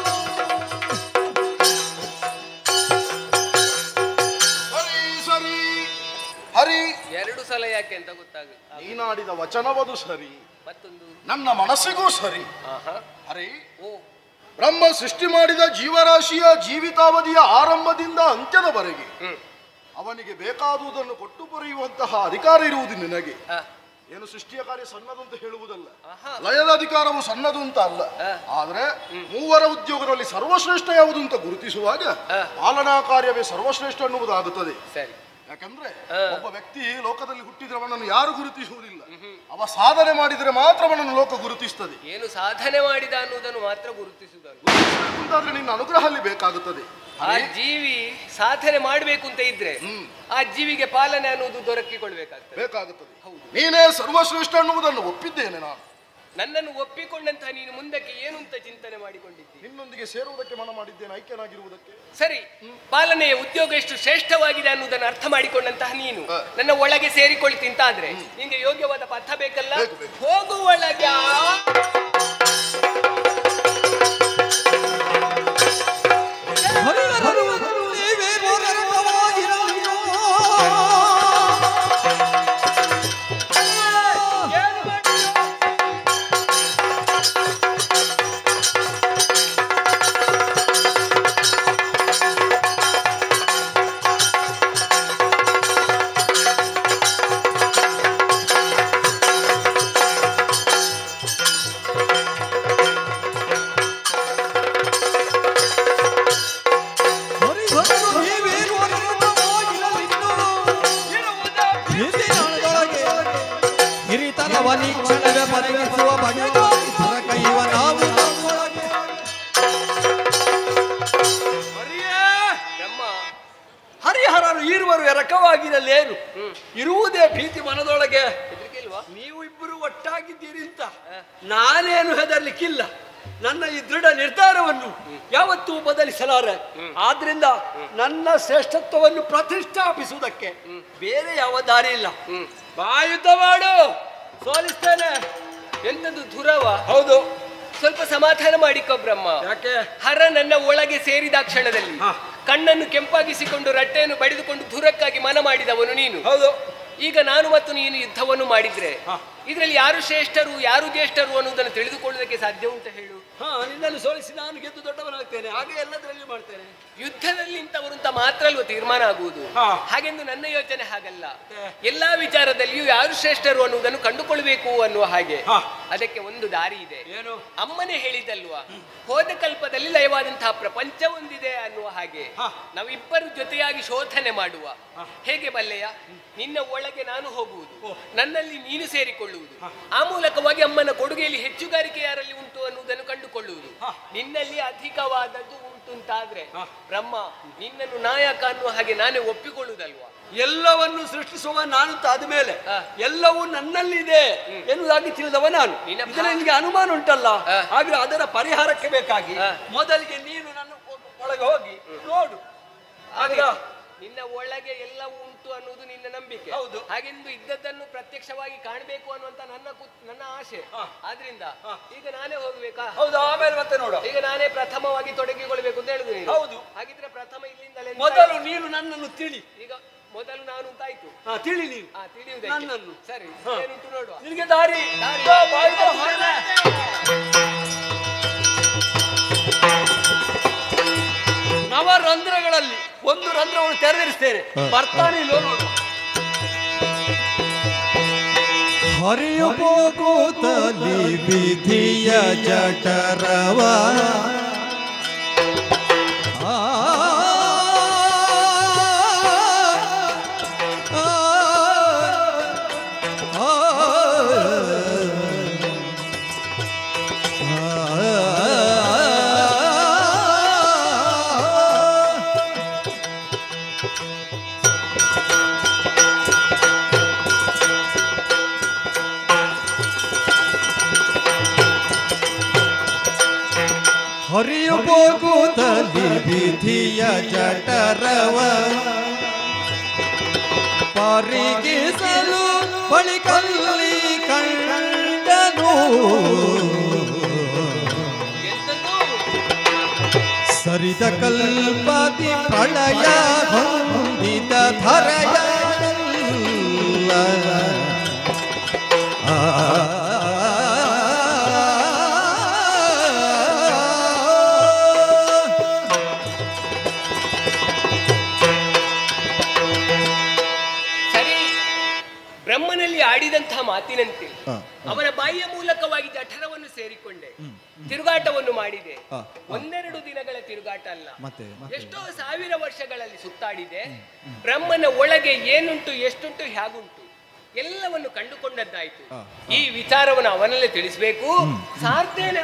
ಸರಿ ಸರಿ ಹರಿ ಎರಡು ಸಲ ಯಾಕೆ ಅಂತ ಗೊತ್ತಾಗುತ್ತೆ ನೀನಾಡಿದ ವಚನವದು ಸರಿ ಮತ್ತೊಂದು ನನ್ನ ಮನಸ್ಸಿಗೂ ಸರಿ ಆಹಾ ಹರಿ ಓ ಬ್ರಹ್ಮ ಸೃಷ್ಟಿ ಮಾಡಿದ ಜೀವರಾಶಿಯ ಜೀವಿತಾವಧಿಯ ಆರಂಭದಿಂದ ಅಂತ್ಯದವರೆಗೆ ಹ್ಮ್ ಅವನಿಗೆ ಬೇಕಾದುದನ್ನು ಕೊಟ್ಟು ಬರೆಯುವಂತಹ ಅಧಿಕಾರ ಇರುವುದು ನಿನಗೆ ಆ, ಏನು ಸೃಷ್ಟಿಯ ಕಾರ್ಯ ಸಣ್ಣದು ಅಂತ ಹೇಳುವುದಲ್ಲ ಆಹಾ ಲಯದ ಅಧಿಕಾರವು ಸಣ್ಣದು ಅಂತ ಅಲ್ಲ ಆ. ಆದ್ರೆ ಮೂವರ ಉದ್ಯೋಗದಲ್ಲಿ ಸರ್ವಶ್ರೇಷ್ಠ ಯಾವುದು ಅಂತ ಗುರುತಿಸುವಾಗ ಆ. ಪಾಲನಾ ಕಾರ್ಯವೇ ಸರ್ವಶ್ರೇಷ್ಠ ಅನ್ನುವುದಾಗುತ್ತದೆ ಸರಿ ಯಾಕಂದ್ರೆ ಆ. ಒಬ್ಬ ವ್ಯಕ್ತಿ ಲೋಕದಲ್ಲಿ ಹುಟ್ಟಿದ್ರೆ ಅವನನ್ನು ಯಾರು ಗುರುತಿಸುವುದಿಲ್ಲ ಅವ ಸಾಧನೆ ಮಾಡಿದ್ರೆ ಮಾತ್ರ ಅವನನ್ನು ಲೋಕ ಗುರುತಿಸ್ತದೆ ಏನು ಸಾಧನೆ ಮಾಡಿದ ಅನ್ನುವುದನ್ನು ಮಾತ್ರ ಗುರುತಿಸುವುದನ್ನು ಅಂತಾದ್ರೆ ನಿನ್ನ ಅನುಗ್ರಹ ಅಲ್ಲಿ ಬೇಕಾಗುತ್ತದೆ ಆ ಜೀವಿ ಸಾಧನೆ ಮಾಡಬೇಕು ಅಂತ ಇದ್ರೆ ಹ್ಮ್. ಆ ಜೀವಿಗೆ ಪಾಲನೆ ಅನ್ನುವುದು ದೊರಕಿಕೊಳ್ಬೇಕಾಗ್ತದೆ ಬೇಕಾಗುತ್ತದೆ ಹೌದು. ನೀನೇ ಸರ್ವಶ್ರೇಷ್ಠ ಅನ್ನುವುದನ್ನು ಒಪ್ಪಿದ್ದೇನೆ ನಾನು ನನ್ನನ್ನು ಒಪ್ಪಿಕೊಂಡಂತಹ ನೀನು ಮುಂದಕ್ಕೆ ಏನು ಅಂತ ಚಿಂತನೆ ಮಾಡಿಕೊಂಡಿದ್ದಿ ನಿನ್ನೊಂದಿಗೆ ಸೇರುವುದಕ್ಕೆ ಮನ ಮಾಡಿದ್ದೇನೆ ಐಕ್ಯನಾಗಿರುವುದಕ್ಕೆ ಸರಿ ಪಾಲನೆಯ ಉದ್ಯೋಗ ಎಷ್ಟು ಶ್ರೇಷ್ಠವಾಗಿದೆ ಅನ್ನುವುದನ್ನು ಅರ್ಥ ಮಾಡಿಕೊಂಡಂತಹ ನೀನು ಹ. ನನ್ನ ಒಳಗೆ ಸೇರಿಕೊಳ್ತಿ ಅಂತ ಆದ್ರೆ ನಿಂಗೆ ಯೋಗ್ಯವಾದ ಪಥ ಬೇಕಲ್ಲ ಬೇಕು, ಬೇಕು. ಹೋಗು ಒಳಗೆ ಹರಿಹರರು ನೀವೇ ಬೋರರಕವಾಗಿರಲಿರೋ. ಏನು ಮಾಡ್ತೀಯೋ? ಅವನೀಕ್ಷಣವೇ ಬದಲಿಸುವ ಬಗೆಗೂ ಹೊರಕೈವ ನಾವು ನಮ್ಮೊಳಗೆ. ಹರಿಯೇ ಬ್ರಹ್ಮ ಹರಿಹರರು ಇರುವರು ಎರಕವಾಗಿರಲೇನು ಇರುವುದೇ ಭೀತಿ ಮನದೊಳಗೆ ಹೆದರಿಕೆ ಇಲ್ವಾ ನೀವು ಇಬ್ಬರು ಒಟ್ಟಾಗಿದ್ದೀರಿ ಅಂತ ನಾನೇನು ಹೆದರ್ಲಿಕ್ಕಿಲ್ಲ ನನ್ನ ಈ ದೃಢ ನಿರ್ಧಾರವನ್ನು ಯಾವತ್ತೂ ಬದಲಿಸಲಾರೆ ಆದ್ರಿಂದ ನನ್ನ ಶ್ರೇಷ್ಠತ್ವವನ್ನು ಪ್ರತಿಷ್ಠಾಪಿಸುವುದಕ್ಕೆ ಬೇರೆ ಯಾವ ದಾರಿ ಇಲ್ಲ ಬಾಯುತ ಮಾಡು ಸೋಲಿಸ್ತೇನೆ ಎಂತದು ದುರವ ಹೌದು ಸ್ವಲ್ಪ ಸಮಾಧಾನ ಮಾಡಿಕೋ ಬ್ರಹ್ಮ ಯಾಕೆ ಹರ ನನ್ನ ಒಳಗೆ ಸೇರಿದ ಕ್ಷಣದಲ್ಲಿ ಹಾ. ಕಣ್ಣನ್ನು ಕೆಂಪಾಗಿಸಿಕೊಂಡು ರಟ್ಟೆಯನ್ನು ಬಡಿದುಕೊಂಡು ಧುರಕ್ಕಾಗಿ ಮನ ಮಾಡಿದವನು ನೀನು ಹೌದು ಈಗ ನಾನು ಮತ್ತು ನೀನು ಯುದ್ಧವನ್ನು ಮಾಡಿದ್ರೆ ಹಾ. ಇದರಲ್ಲಿ ಯಾರು ಶ್ರೇಷ್ಠರು ಯಾರು ಜ್ಯೇಷ್ಠರು ಅನ್ನೋದನ್ನು ತಿಳಿದುಕೊಳ್ಳುವುದಕ್ಕೆ ಸಾಧ್ಯ ಉಂಟು ಹೇಳು ಹಾ ನಿನ್ನನ್ನು ಸೋಲಿಸಿ ನಾನು ಗೆದ್ದು ದೊಡ್ಡವನಾಗ್ತೇನೆ ಹಾಗೆ ಎಲ್ಲದರಲ್ಲಿ ಮಾಡ್ತೇನೆ ಯುದ್ಧದಲ್ಲಿ ಇಂಥವರು ಅಂತ ಮಾತ್ರ ಅಲ್ವ ತೀರ್ಮಾನ ಆಗುವುದು ಹಾ. ಹಾಗೆಂದು ನನ್ನ ಯೋಚನೆ ಹಾಗಲ್ಲ ಮತ್ತೆ? ಎಲ್ಲಾ ವಿಚಾರದಲ್ಲಿಯೂ ಯಾರು ಶ್ರೇಷ್ಠರು ಅನ್ನುವುದನ್ನು ಕಂಡುಕೊಳ್ಬೇಕು ಅನ್ನುವ ಹಾಗೆ ಹಾ. ಅದಕ್ಕೆ ಒಂದು ದಾರಿ ಇದೆ ಏನು ಅಮ್ಮನೇ ಹೇಳಿದಲ್ವಾ ಹೋದ ಕಲ್ಪದಲ್ಲಿ ಲಯವಾದಂತಹ ಪ್ರಪಂಚ ಒಂದಿದೆ ಅನ್ನುವ ಹಾಗೆ ಹಾ. ನಾವಿಬ್ಬರು ಜೊತೆಯಾಗಿ ಶೋಧನೆ ಮಾಡುವ ಹೇಗೆ ಬಲ್ಲೆಯ ನಿನ್ನ ಒಳಗೆ ನಾನು ಹೋಗುವುದು ನನ್ನಲ್ಲಿ ನೀನು ಸೇರಿಕೊಳ್ಳುವುದು ಆ ಮೂಲಕವಾಗಿ ಅಮ್ಮನ ಕೊಡುಗೆಯಲ್ಲಿ ಹೆಚ್ಚುಗಾರಿಕೆ ಯಾರಲ್ಲಿ ಉಂಟು ಅನ್ನುವುದನ್ನು ಕಂಡುಕೊಳ್ಳುವುದು ಹಾ. ನಿನ್ನಲ್ಲಿ ಅಧಿಕವಾದದ್ದು ಉಂಟು ಅಂತಾದ್ರೆ ಹಾ. ಬ್ರಹ್ಮ ನಿನ್ನನ್ನು ನಾಯಕ ಅನ್ನುವ ಹಾಗೆ ನಾನೇ ಒಪ್ಪಿಕೊಳ್ಳುವುದಲ್ವಾ ಎಲ್ಲವನ್ನು ಸೃಷ್ಟಿಸುವ ನಾನು ಆದ ಮೇಲೆ ಹಾ. ಎಲ್ಲವೂ ನನ್ನಲ್ಲಿದೆ ಎನ್ನುವುದಾಗಿ ತಿಳಿದವ ನಾನು ನಿನ್ನ ಭಾ- ಇದರ ನಿನಗೆ ಅನುಮಾನ ಉಂಟಲ್ಲ ಹಾ. ಹಾಗೆ ಅದರ ಪರಿಹಾರಕ್ಕೆ ಬೇಕಾಗಿ ಹಾ. ಮೊದಲಿಗೆ ನೀನು ನನ್ನ ಒ- ಒಳಗೆ ಹೋಗಿ ನೋಡು ಹಾಗೆ ಆಗ ನಿನ್ನ ಒಳಗೆ ಎಲ್ಲ ಉಂಟು ಅನ್ನುವುದು ನಿನ್ನ ನಂಬಿಕೆ ಹೌದು. ಹಾಗೆಂದು ಇದ್ದದ್ದನ್ನು ಪ್ರತ್ಯಕ್ಷವಾಗಿ ಕಾಣಬೇಕು ಅನ್ನುವಂತ ನನ್ನ ಕುತ್- ನನ್ನ ಆಸೆ ಹಾ. ಆದ್ರಿಂದ ಹಾ. ಈಗ ನಾನೇ ಹೋಗ್ಬೇಕಾ ಹೌದು ಆಮೇಲೆ ಮತ್ತೆ ನೋಡು ಈಗ ನಾನೇ ಪ್ರಥಮವಾಗಿ ತೊಡಗಿಕೊಳ್ಬೇಕು ಅಂತ ಹೇಳಿದ್ರು ನೀನು. ಹೌದು. ಹಾಗಿದ್ರೆ ಪ್ರಥಮ ಇಲ್ಲಿಂದಲೇ ಅಂತ ಮೊದಲು ಆಯ್ತು. ನೀನು ನನ್ನನ್ನು ತಿಳಿ ಈಗ ಮೊದಲು ನಾನು ಅಂತ ಆಯ್ತು ಹಾ ತಿಳಿ ನೀನು ಆ ತಿಳಿಯುವುದಕ್ಕೆ ನನ್ನನ್ನು. ಸರಿ ಹಾ. ಏನುಂಟು ನೋಡುವ ನಿನಗೆ ದಾರಿ ದಾರಿ. ಬಾ, ಬಾಯಿಗೆ ಹೊರಡೆ. ನವ ರಂಧ್ರಗಳಲ್ಲಿ ಒಂದು ರಂಧ್ರವನ್ನು ತೆರೆದಿರಿಸ್ತೇನೆ ಬರ್ತಾನೆ ಇಲ್ಲೋ ನೋಡು ಹರಿಯು ಹೋಗುತ್ತಲಿ ವಿಧಿಯ ಜಠರವ ಆ, ಆ, ಆ, ಆ, ಹರಿಯು ಹೋಗುತ್ತಲಿ ವಿಧಿಯ ಜಠರವ ಪರಿಗಿಸಲು ಬಳಿಕಲ್ಲಿ ಕಂಡನು ಸರಿದ ಕಲ್ಪದಿ ಪ್ರಳಯ ಹೊಂದಿದ ಧರಯ ಸರಿ ಬ್ರಹ್ಮನಲ್ಲಿ ಆಡಿದಂತಹ ಮಾತಿನಂತೆ ಹಾ, ಅವನ ಬಾಯಿಯ ಮೂಲಕವಾಗಿ ಜಠರವನ್ನು ಸೇರಿಕೊಂಡೆ ತಿರುಗಾಟವನ್ನು ಮಾಡಿದೆ ಹಾ, ಒಂದೆರಡು ದಿನಗಳ ತಿರುಗಾಟ ಅಲ್ಲ ಮತ್ತೆ ಮತ್ತೆ ಎಷ್ಟೋ ಸಾವಿರ ವರ್ಷಗಳಲ್ಲಿ ಸುತ್ತಾಡಿದೆ ಬ್ರಹ್ಮನ ಒಳಗೆ ಏನುಂಟು ಎಷ್ಟುಂಟು ಹೇಗುಂಟು ಎಲ್ಲವನ್ನು ಕಂಡುಕೊಂಡದ್ದಾಯ್ತು ಹಾ, ಈ ವಿಚಾರವನ್ನು ಅವನಲ್ಲೇ ತಿಳಿಸ್ಬೇಕು ಸಾರ್ತೇನ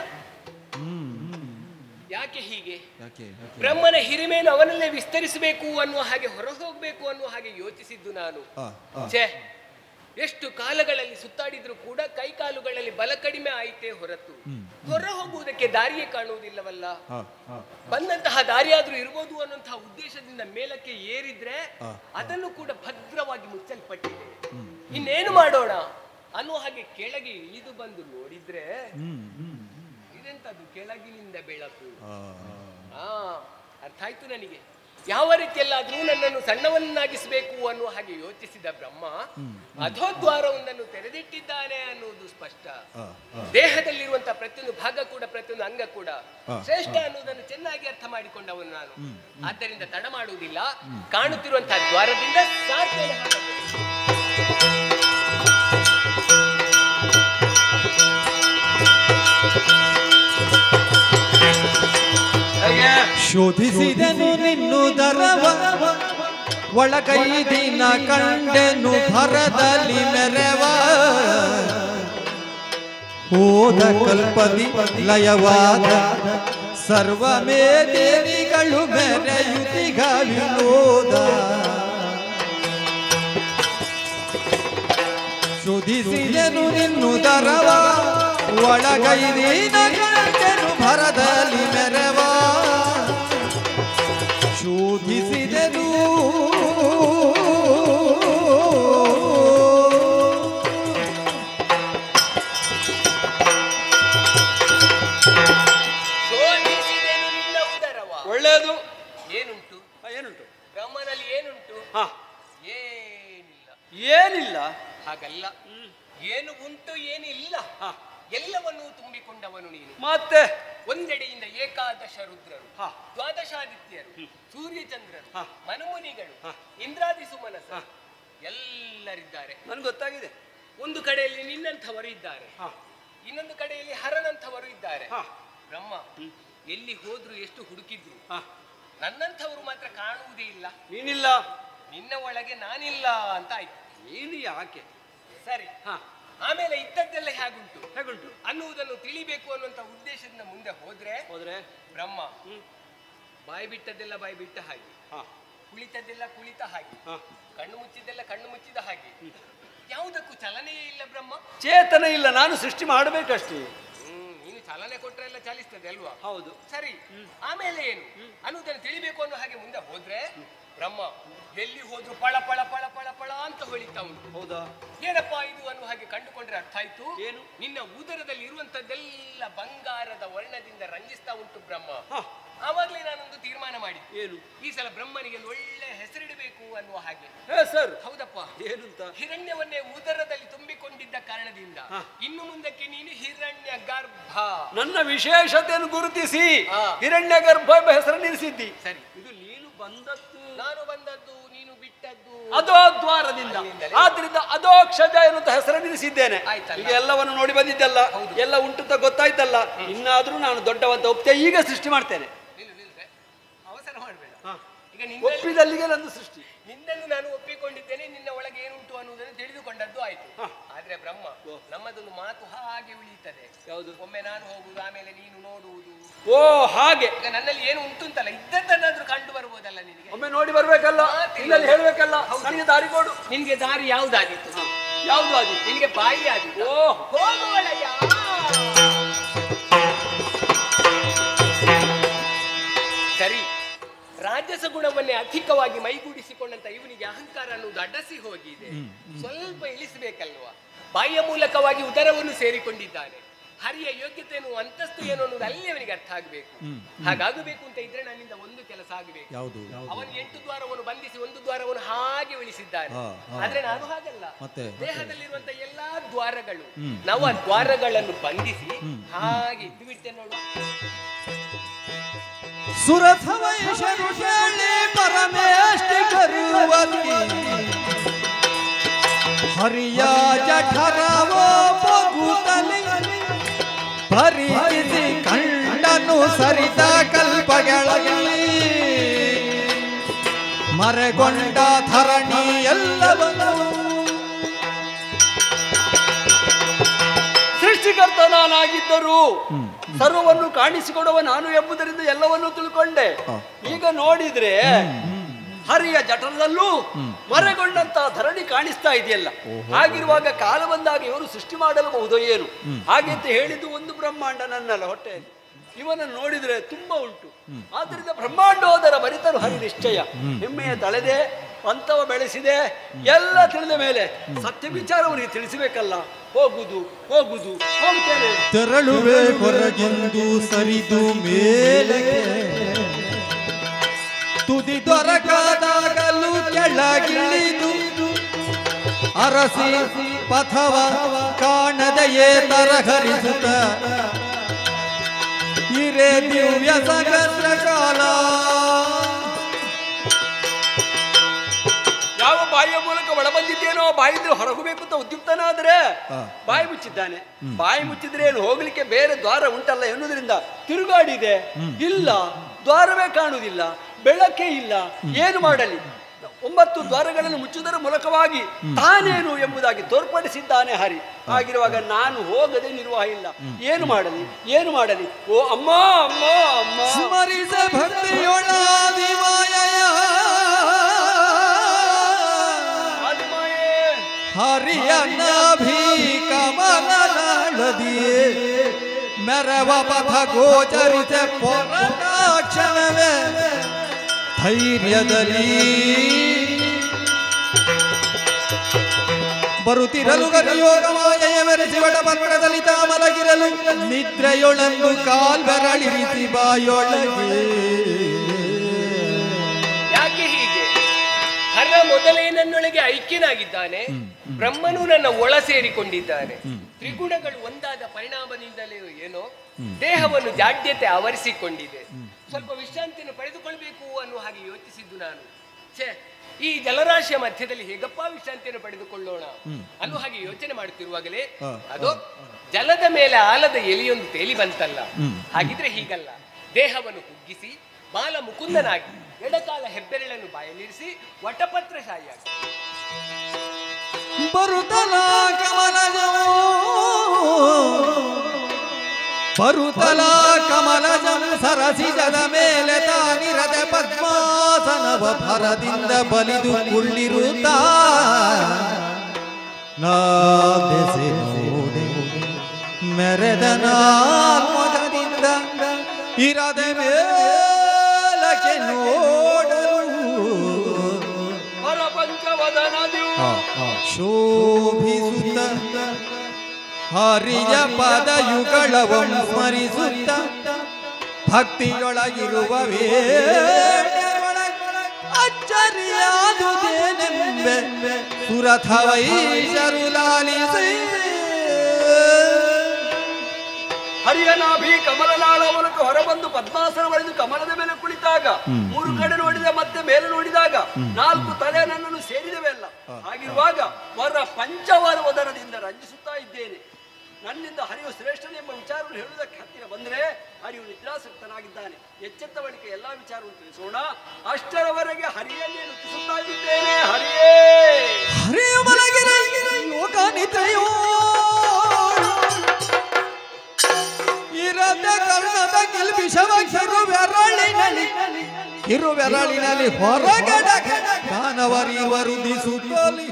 ಯಾಕೆ ಹೀಗೆ ಯಾಕೆ ಯಾಕೆ? ಬ್ರಹ್ಮನ ಹಿರಿಮೆಯನ್ನು ಅವನಲ್ಲೇ ವಿಸ್ತರಿಸಬೇಕು ಅನ್ನುವ ಹಾಗೆ ಹೊರ ಹೋಗ್ಬೇಕು ಅನ್ನುವ ಹಾಗೆ ಯೋಚಿಸಿದ್ದು ನಾನು ಆ, ಆ. ಛೇ ಎಷ್ಟು ಕಾಲಗಳಲ್ಲಿ ಸುತ್ತಾಡಿದ್ರು ಕೂಡ ಕೈಕಾಲುಗಳಲ್ಲಿ ಬಲ ಕಡಿಮೆ ಆಯಿತೇ ಹೊರತು ಹೊರ ಹೋಗುವುದಕ್ಕೆ ದಾರಿಯೇ ಕಾಣುವುದಿಲ್ಲವಲ್ಲ ಆ, ಆ. ಬಂದಂತಹ ದಾರಿಯಾದ್ರೂ ಇರ್ಬೋದು ಅನ್ನುವಂತಹ ಉದ್ದೇಶದಿಂದ ಮೇಲಕ್ಕೆ ಏರಿದ್ರೆ ಆ. ಅದನ್ನು ಕೂಡ ಭದ್ರವಾಗಿ ಮುಚ್ಚಲ್ಪಟ್ಟಿದೆ ಇನ್ನೇನು ಮಾಡೋಣ ಅನ್ನುವ ಹಾಗೆ ಕೆಳಗೆ ಇಳಿದು ಬಂದು ನೋಡಿದ್ರೆ ಹ್ಮ್, ಹ್ಮ್. ಇದೆಂತದ್ದು ಕೆಳಗಿನಿಂದ ಬೆಳಕು ಆ, ಆ ಅರ್ಥ ಆಯ್ತು ನನಗೆ ಯಾವ ರೀತಿಯಲ್ಲಾದ್ರೂ ನನ್ನನ್ನು ಸಣ್ಣವನ್ನಾಗಿಸಬೇಕು ಅನ್ನುವ ಹಾಗೆ ಯೋಚಿಸಿದ ಬ್ರಹ್ಮ ಅಧೋದ್ವಾರವೊಂದನ್ನು ತೆರೆದಿಟ್ಟಿದ್ದಾನೆ ಅನ್ನುವುದು ಸ್ಪಷ್ಟ ಆ, ಆ. ದೇಹದಲ್ಲಿರುವಂತಹ ಪ್ರತಿಯೊಂದು ಭಾಗ ಕೂಡ ಪ್ರತಿಯೊಂದು ಅಂಗ ಕೂಡ ಆ, ಶ್ರೇಷ್ಠ ಅನ್ನುವುದನ್ನು ಚೆನ್ನಾಗಿ ಅರ್ಥ ಮಾಡಿಕೊಂಡವನು ನಾನು ಆದ್ದರಿಂದ ತಡ ಮಾಡುವುದಿಲ್ಲ ಕಾಣುತ್ತಿರುವಂತಹ ದ್ವಾರದಿಂದ ಸಾರ್ತೇನೆ ಹಾಗಾದ್ರೆ. ಹೇಗೆ ಶೋಧಿಸಿದೆನು ನಿನ್ನುದರವ ಒಳಗೈ ದಿನ ಕಂಡೆನು ಭರದಲ್ಲಿ ಮೆರವ ಹೋದ ಕಲ್ಪದಿ ಲಯವಾದ ಸರ್ವಮೇ ದೇವಿಗಳು ಮೆರೆಯುತಿಗ ವಿನೋದ ಶುಧಿಸಿದೆನು ನಿನ್ನುದರವ ಒಳಗೈದೀನ ಗಂಟೆನು ಭರದಲ್ಲಿ ಮೆರವ ಶೋಧಿಸಿದೆನು ಶೋಧಿಸಿದೆನು ನಿನ್ನ ಉದರವ ಒಳ್ಳೆಯದು ಏನುಂಟು ಆ, ಏನುಂಟು ಬ್ರಹ್ಮನಲ್ಲಿ ಏನುಂಟು ಹಾ ಏನಿಲ್ಲ ಏನಿಲ್ಲ ಹಾಗಲ್ಲ ಏನು ಉಂಟು ಏನಿಲ್ಲ ಹಾ ಎಲ್ಲವನ್ನೂ ತುಂಬಿಕೊಂಡವನು ನೀನು ಮತ್ತೆ ಒಂದೆಡೆಯಿಂದ ಏಕಾದಶ ರುದ್ರರು ಹಾ. ದ್ವಾದಶಾದಿತ್ಯರು ಸೂರ್ಯಚಂದ್ರರು ಹಾ. ಮನುಮುನಿಗಳು ಹಾ. ಇಂದ್ರಾದಿ ಸುಮನಸ ಹಾ. ಎಲ್ಲರಿದ್ದಾರೆ ನನ್ಗೆ ಗೊತ್ತಾಗಿದೆ ಒಂದು ಕಡೆಯಲ್ಲಿ ನಿನ್ನಂಥವರು ಇದ್ದಾರೆ ಹಾ ಇನ್ನೊಂದು ಕಡೆಯಲ್ಲಿ ಹರನಂಥವರು ಇದ್ದಾರೆ ಹಾ ಬ್ರಹ್ಮ ಎಲ್ಲಿ ಹೋದ್ರು ಎಷ್ಟು ಹುಡುಕಿದ್ರು ಹಾ ನನ್ನಂಥವರು ಮಾತ್ರ ಕಾಣುವುದೇ ಇಲ್ಲ ನೀನಿಲ್ಲ ನಿನ್ನ ಒಳಗೆ ನಾನಿಲ್ಲ ಅಂತ ಆಯ್ತು ನೀನು ಯಾಕೆ ಸರಿ ಹಾ ಆಮೇಲೆ ಇದ್ದದ್ದೆಲ್ಲ ಹೇಗುಂಟು ಹೇಗುಂಟು ಅನ್ನುವುದನ್ನು ತಿಳಿಬೇಕು ಅನ್ನುವಂತ ಉದ್ದೇಶದಿಂದ ಮುಂದೆ ಹೋದ್ರೆ ಹೋದ್ರೆ ಬ್ರಹ್ಮ ಹ್ಮ್ ಬಾಯಿ ಬಿಟ್ಟದ್ದೆಲ್ಲ ಬಾಯಿ ಬಿಟ್ಟ ಹಾಗೆ ಹಾ ಕುಳಿತದ್ದೆಲ್ಲ ಕುಳಿತ ಹಾಗೆ ಹಾ ಕಣ್ಣು ಮುಚ್ಚಿದ್ದೆಲ್ಲ ಕಣ್ಣು ಮುಚ್ಚಿದ ಹಾಗೆ ಯಾವುದಕ್ಕೂ ಚಲನೆಯೇ ಇಲ್ಲ ಬ್ರಹ್ಮ ಚೇತನ ಇಲ್ಲ ನಾನು ಸೃಷ್ಟಿ ಮಾಡಬೇಕಷ್ಟೇ ಹ್ಮ್ ನೀನು ಚಲನೆ ಕೊಟ್ರೆಲ್ಲ ಚಲಿಸ್ತದೆ ಅಲ್ವಾ ಹೌದು ಸರಿ ಆಮೇಲೆ ಏನು ಅನ್ನುವುದನ್ನು ತಿಳಿಬೇಕು ಅನ್ನೋ ಹಾಗೆ ಮುಂದೆ ಹೋದ್ರೆ ಬ್ರಹ್ಮ ಎಲ್ಲಿ ಹೋದ್ರು ಪಳ ಪಳ ಪಳ ಪಳ ಪಳ ಅಂತ ಹೊಳಿತಾ ಉಂಟು ಹೌದಾ ಏನಪ್ಪಾ ಇದು ಅನ್ನುವ ಹಾಗೆ ಕಂಡುಕೊಂಡ್ರೆ ಅರ್ಥ ಆಯ್ತು ಏನು? ನಿನ್ನ ಉದರದಲ್ಲಿ ಇರುವಂತದ್ದೆಲ್ಲ ಬಂಗಾರದ ವರ್ಣದಿಂದ ರಂಜಿಸ್ತಾ ಉಂಟು ಬ್ರಹ್ಮ ಹಾ ಆವಾಗ್ಲೇ ನಾನೊಂದು ತೀರ್ಮಾನ ಮಾಡಿ ಏನು ಈ ಸಲ ಬ್ರಹ್ಮನಿಗೆ ಒಂದು ಒಳ್ಳೆ ಹೆಸರಿಡಬೇಕು ಅನ್ನುವ ಹಾಗೆ ಹೇ ಸರ್ ಹೌದಪ್ಪ ಏನಂತ ಹಿರಣ್ಯವನ್ನೇ ಉದರದಲ್ಲಿ ತುಂಬಿಕೊಂಡಿದ್ದ ಕಾರಣದಿಂದ ಹಾ. ಇನ್ನು ಮುಂದಕ್ಕೆ ನೀನು ಹಿರಣ್ಯ ಗರ್ಭ ನನ್ನ ವಿಶೇಷತೆಯನ್ನು ಗುರುತಿಸಿ ಹಾ. ಹಿರಣ್ಯ ಗರ್ಭ ಎಂಬ ಹೆಸರು ನಿಲ್ಲಿಸಿದ್ದಿ ಸರಿ ಇದು ನೀನು ಬಂದದ್ದು ನಾನು ಬಂದದ್ದು ನೀನು ಬಿಟ್ಟದ್ದು ಅದೋ ದ್ವಾರದಿಂದ ಅಲ್ಲಿಂದಲೇ. ಆದ್ರಿಂದ ಅದೋ ಕ್ಷಜ ಎನ್ನುವಂತ ಹೆಸರು ನಿಲ್ಲಿಸಿದ್ದೇನೆ ಆಯ್ತಲ್ಲ. ಈಗ ಎಲ್ಲವನ್ನು ನೋಡಿ ಬಂದಿದ್ದಲ್ಲ ಎಲ್ಲ ಉಂಟು ಅಂತ ಗೊತ್ತಾಯ್ತಲ್ಲ ಇನ್ನಾದ್ರೂ ನಾನು ದೊಡ್ಡವಂತ ಒಪ್ತೆ ಈಗ ಸೃಷ್ಟಿ ಮಾಡ್ತೇನೆ ನಿಲ್ಲು ನಿಲ್ರೆ ಅವಸರ ಮಾಡಬೇಡ ಹಾ. ಈಗ ನಿನ್ನಲ್ಲಿ ಒಪ್ಪಿದಲ್ಲಿಗೆ ನಂದು ಸೃಷ್ಟಿ ನಿನ್ನನ್ನು ನಾನು ಒಪ್ಪಿಕೊಂಡಿದ್ದೇನೆ ನಿನ್ನ ಒಳಗೆ ಏನುಂಟು ಅನ್ನುವುದನ್ನು ತಿಳಿದುಕೊಂಡದ್ದು ಆಯ್ತು ಹಾ. ಆದ್ರೆ ಬ್ರಹ್ಮ ನಮ್ಮದೊಂದು ಮಾತು ಹಾಗೆ ಉಳಿಯುತ್ತದೆ ಯಾವುದು ಒಮ್ಮೆ ನಾನು ಹೋಗುವುದು ಆಮೇಲೆ ನೀನು ನೋಡುವುದು ಓ ಹಾಗೆ ಈಗ ನನ್ನಲ್ಲಿ ಏನು ಉಂಟು ಅಂತಲ್ಲ ಇದ್ದದ್ದನ್ನಾದ್ರೂ ಕಂಡು ಬರ್ಬೋದಲ್ಲ ನಿನಗೆ ಒಮ್ಮೆ ನೋಡಿ ಬರ್ಬೇಕಲ್ಲ ಮಾತಿಲ್ಲ. ಇನ್ನಲ್ಲಿ ಹೇಳ್ಬೇಕಲ್ಲ ನನಗೆ ದಾರಿ ಕೊಡು ನಿನ್ಗೆ ದಾರಿ ಯಾವ್ದಾದಿತ್ತು ಯಾವುದು ಆದಿ ನಿನಗೆ ಬಾಯಿ ಆದಿತ್ತು ಓ ಹೋಗುವಳಯ್ಯ ಸರಿ ರಾಜಸ ಗುಣವನ್ನೇ ಅಧಿಕವಾಗಿ ಮೈಗೂಡಿಸಿಕೊಂಡಂತ ಇವನಿಗೆ ಅಹಂಕಾರ ಅನ್ನುವುದು ಅಡ್ಡಸಿ ಹೋಗಿದೆ ಸ್ವಲ್ಪ ಇಳಿಸಬೇಕಲ್ವಾ ಬಾಯಿಯ ಮೂಲಕವಾಗಿ ಉದರವನ್ನು ಸೇರಿಕೊಂಡಿದ್ದಾನೆ ಹರಿಯ ಯೋಗ್ಯತೆಯನ್ನು ಅಂತಸ್ತು ಏನು ಅನ್ನೋದು ಅಲ್ಲಿ ಅವನಿಗೆ ಅರ್ಥ ಆಗಬೇಕು ಹಾಗಾಗಬೇಕು ಅಂತ ಇದ್ರೆ ನನ್ನಿಂದ ಒಂದು ಕೆಲಸ ಆಗಬೇಕು ಯಾವುದು ಅವನು ಎಂಟು ದ್ವಾರವನ್ನು ಬಂಧಿಸಿ ಒಂದು ದ್ವಾರವನ್ನು ಹಾಗೆ ಉಳಿಸಿದ್ದಾನೆ ಹಾ, ಹಾ. ಆದ್ರೆ ನಾನು ಹಾಗಲ್ಲ ಮತ್ತೆ? ದೇಹದಲ್ಲಿರುವಂತ ಎಲ್ಲಾ ದ್ವಾರಗಳು ನಾವು ಆ ದ್ವಾರಗಳನ್ನು ಬಂಧಿಸಿ ಹಾಗೆ ಇದ್ದು ಬಿಡ್ತೇನೆ ನೋಡು ಸುರಥವೈಷರು ಹೇಳಿ ಪರಮೇಷ್ಠಿ ಕರುವತಿ ಹರಿಯ ಜಠರವೋ ಬಗುತ್ತಲಿ ಪರಿಚಿಸಿ ಕಂಡನು ಸರಿದ ಕಲ್ಪಗಳಲ್ಲಿ ಮರೆಗೊಂಡ ಧರಣಿ ಎಲ್ಲವನ್ನು ಸೃಷ್ಟಿಕರ್ತ ನಾನಾಗಿದ್ದರೂ ಸರ್ವವನ್ನು ಕಾಣಿಸಿಕೊಡುವ ನಾನು ಎಂಬುದರಿಂದ ಎಲ್ಲವನ್ನೂ ತಿಳ್ಕೊಂಡೆ ಈಗ ನೋಡಿದ್ರೆ ಹರಿಯ ಜಠರದಲ್ಲೂ ಮರೆಗೊಂಡಂತ ಧರಣಿ ಕಾಣಿಸ್ತಾ ಇದೆಯಲ್ಲ ಹಾಗಿರುವಾಗ ಕಾಲ ಬಂದಾಗ ಇವರು ಸೃಷ್ಟಿ ಮಾಡಲಬಹುದೋ ಏನು ಹಾಗೆ ಅಂತ ಹೇಳಿದ್ದು ಒಂದು ಬ್ರಹ್ಮಾಂಡ ನನ್ನಲ್ಲ ಹೊಟ್ಟೆಯಲ್ಲಿ ಇವನನ್ನು ನೋಡಿದ್ರೆ ತುಂಬಾ ಉಂಟು ಆದ್ರಿಂದ ಬ್ರಹ್ಮಾಂಡೋದರ ಬರಿತರು ಹರಿ ನಿಶ್ಚಯ ಹೆಮ್ಮೆಯ ತಳೆದೆ ಪಂಥವ ಬೆಳೆಸಿದೆ ಎಲ್ಲ ತಿಳಿದ ಮೇಲೆ ಸತ್ಯ ವಿಚಾರವನಿಗೆ ತಿಳಿಸಬೇಕಲ್ಲ ಹೋಗುದು ಹೋಗುದು ಹೋಗ್ತೇನೆ ತೆರಳುವೆ ಹೊರಗೆಂದು ಸರಿದು ಮೇಲೆ ತುದಿ ದೊರಕದಾಗಲು ಕೆಳಗಿಳಿದು ಅರಸಿ ಪಥವ ಕಾಣದೆಯೇ ತರಹರಿಸುತ್ತ ಹಿರೇ ದಿವ್ಯ ಸಹಸ್ರ ಕಾಲ ಯಾವ ಬಾಯಿಯ ಮೂಲಕ ಒಳ ಬಂದಿದ್ದೇನೋ ಬಾಯಿದ್ರೆ ಹೊರಗಬೇಕು ಅಂತ ಉದ್ಯುಕ್ತನಾದ್ರೆ ಹಾ. ಬಾಯಿ ಮುಚ್ಚಿದ್ದಾನೆ ಬಾಯಿ ಮುಚ್ಚಿದ್ರೆ ಏನು ಹೋಗ್ಲಿಕ್ಕೆ ಬೇರೆ ದ್ವಾರ ಉಂಟಲ್ಲ ಎನ್ನುವುದರಿಂದ ತಿರುಗಾಡಿದೆ ಇಲ್ಲ ದ್ವಾರವೇ ಕಾಣುವುದಿಲ್ಲ ಬೆಳಕೇ ಇಲ್ಲ ಏನು ಮಾಡಲಿ ಒಂಬತ್ತು ದ್ವಾರಗಳನ್ನು ಮುಚ್ಚುವುದರ ಮೂಲಕವಾಗಿ ತಾನೇನು ಎಂಬುದಾಗಿ ತೋರ್ಪಡಿಸಿದ್ದಾನೆ ಹರಿ ಹಾಗಿರುವಾಗ ನಾನು ಹೋಗದೆ ನಿರ್ವಾಹ ಇಲ್ಲ ಏನು ಮಾಡಲಿ ಏನು ಮಾಡಲಿ ಓ ಅಮ್ಮ ಅಮ್ಮ ಅಮ್ಮ ಸ್ಮರಿಸ ಭಕ್ತಿಯೊಳಾದಿಮಾಯಯ ಆದಿಮಾಯೇ, ಹರಿಯ ನಾಭಿ ಕಮಲದಳದಿಯೇ ಮೆರವ ಪಥ ಗೋಚರಿಸ ಪೊರಟಾಕ್ಷಣವೇ ಧೈರ್ಯದಲ್ಲಿ ಬರುತ್ತಿರಲು ಗರಿಯೋಗ ಮಾಯೆಯ ಮೆರೆಸಿ ವಟ ಪತ್ರದಲ್ಲಿ ತಾ ಮಲಗಿರಲು ನಿದ್ರೆಯೊಳಂದು ಕಾಲ್ಬೆರಳಿರಿಸಿ ಬಾಯೊಳಗೆ ಯಾಕೆ ಹೀಗೆ ಹರ ಮೊದಲೇ ನನ್ನೊಳಗೆ ಐಕ್ಯನಾಗಿದ್ದಾನೆ ಬ್ರಹ್ಮನು ನನ್ನ ಒಳ ಸೇರಿಕೊಂಡಿದ್ದಾನೆ ತ್ರಿಗುಣಗಳು ಒಂದಾದ ಪರಿಣಾಮದಿಂದಲೇ ಏನೋ ದೇಹವನ್ನು ಜಾಡ್ಯತೆ ಆವರಿಸಿಕೊಂಡಿದೆ ಸ್ವಲ್ಪ ವಿಶ್ರಾಂತಿಯನ್ನು ಪಡೆದುಕೊಳ್ಬೇಕು ಅನ್ನುವ ಹಾಗೆ ಯೋಚಿಸಿದ್ದು ನಾನು ಛೇ ಈ ಜಲರಾಶಿಯ ಮಧ್ಯದಲ್ಲಿ ಹೇಗಪ್ಪ ವಿಶ್ರಾಂತಿಯನ್ನು ಪಡೆದುಕೊಳ್ಳೋಣ ಅನ್ನುವ ಹಾಗೆ ಯೋಚನೆ ಮಾಡುತ್ತಿರುವಾಗಲೇ ಅದು ಜಲದ ಮೇಲೆ ಆಲದ ಎಲೆಯೊಂದು ತೇಲಿ ಬಂತಲ್ಲ ಹಾಗಿದ್ರೆ ಹೀಗಲ್ಲ ದೇಹವನ್ನು ಕುಗ್ಗಿಸಿ ಬಾಲ ಮುಕುಂದನಾಗಿ ಎಡಕಾಲ ಹೆಬ್ಬೆರಳನ್ನು ಬಾಯಲ್ಲಿರಿಸಿ ವಟಪತ್ರ ಶಾಹಿಯಾಗಿ ಬರುತ್ತಲ ಕಮಲಜವು ಬರುತ್ತಲ ಕಮಲಜಂ ಸರಸಿಜದ ಮೇಲೆ ತಾನಿರದ ಪದ್ಮಾಸನವ ಭರದಿಂದ ಬಲಿದು ಕುಳ್ಳಿರುತ್ತ ನಾದೆಸೆ ನೋಡೆ ಮೆರೆದ ನಾಲ್ಮೊಗದಿಂದ ಇರದ ಮೇಲಕ್ಕೆ ನೋಡಲು ಪರಪಂಚವದನದಿಯು ಶೋಭಿಸುತ್ತ ಹರಿಯ ಪದಯುಗಳವಂ ಸ್ಮರಿಸುತ್ತ ಭಕ್ತಿಯೊಳಗಿರುವ ಅಚ್ಚರಿಯಾದುದೇನೆಂಬೆ ಸುರಥವೈಶರು ಲಾಲಿಸಿ ಹರಿಯನಾಭಿ ಕಮಲನಾಳ ಮೂಲಕ ಹೊರಬಂದು ಪದ್ಮಾಸನ ಬಳಿದು ಕಮಲದ ಮೇಲೆ ಕುಳಿತಾಗ ಮೂರು ಕಡೆ ನೋಡಿದ ಮತ್ತೆ ಮೇಲೆ ನೋಡಿದಾಗ ನಾಲ್ಕು ತಲೆ ನನ್ನನ್ನು ಸೇರಿದವೆ ಅಲ್ಲ ಹಾಗಿರುವಾಗ ವರ ಪಂಚವರ ವದನದಿಂದ ರಂಜಿಸುತ್ತಾ ಇದ್ದೇನೆ ನನ್ನಿಂದ ಹರಿಯು ಶ್ರೇಷ್ಠನೆ ಎಂಬ ವಿಚಾರವನ್ನು ಹೇಳುವುದಕ್ಕೆ ಹತ್ತಿರ ಬಂದರೆ ಹರಿಯು ನಿದ್ರಾಸಕ್ತನಾಗಿದ್ದಾನೆ ಎಚ್ಚೆತ್ತ ಬಳಿಕ ಎಲ್ಲಾ ವಿಚಾರವನ್ನು ತಿಳಿಸೋಣ ಅಷ್ಟರವರೆಗೆ ಹರಿಯನ್ನೇ ನುತಿಸುತ್ತಾ ಇದ್ದೇನೆ ಹರಿಯೇ ಹರಿಯ ಮಲಗಿರ ಲೋಕ ನಿದ್ರೆಯೋ ಇರದ ಕರ್ಣದ ಕಿಲ್ಬಿಷವ ಕಿರುಬೆರಳಿನಲ್ಲಿ ಕಿರುಬೆರಳಿನಲ್ಲಿ ಹೊರಗಡ ದಾನವರಿವರು ದಿಸುತ್ತಲಿ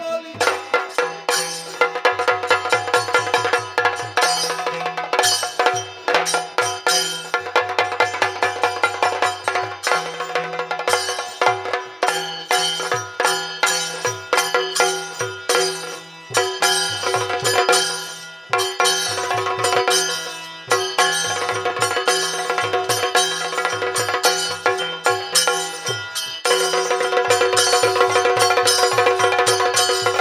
ಹರಿಯ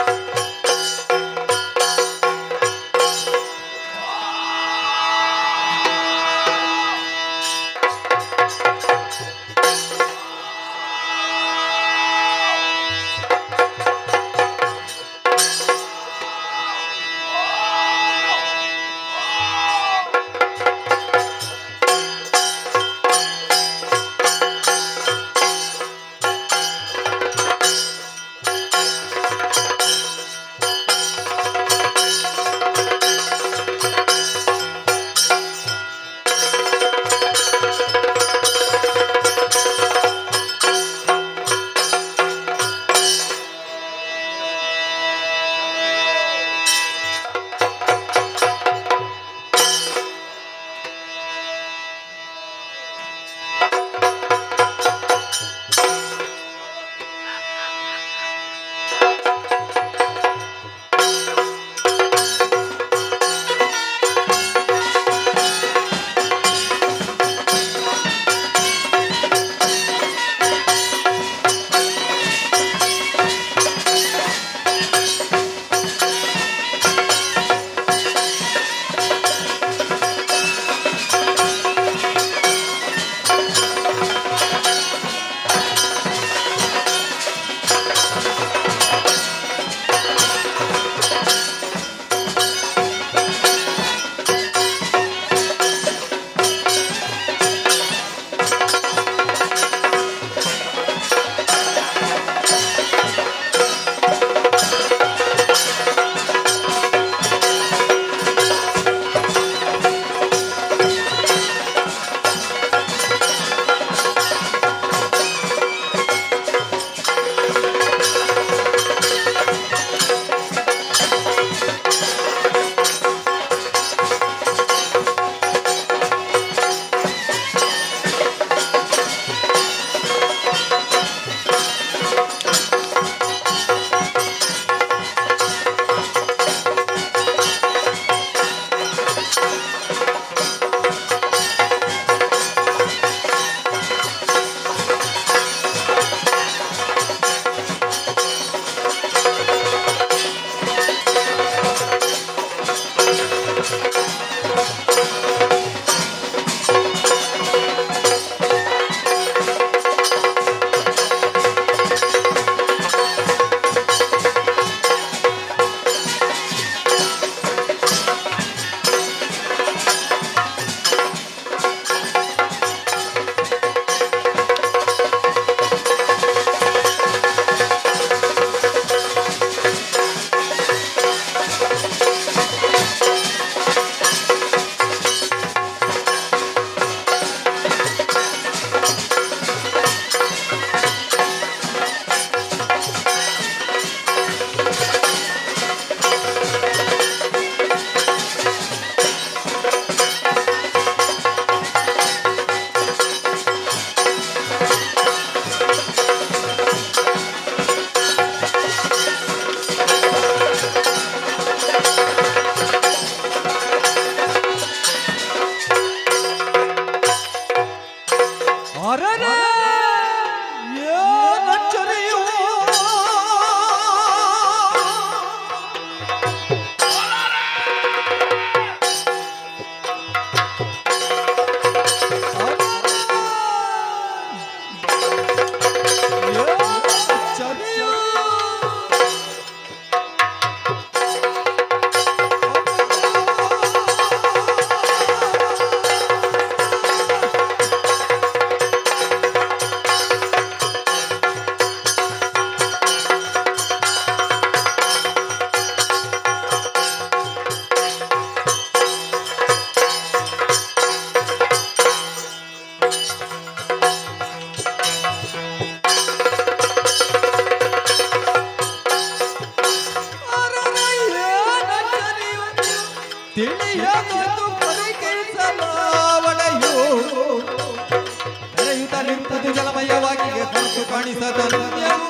ತಿಳಿಯದೊಂದು ಪರಿಕರಿಸಲಾವಣೆಯು ತೆರೆಯುತ್ತಲಿರುತ್ತದೆ ಜಲಮಯವಾಗಿ ತನಕು ಕಾಣಿಸದನ್ಯವು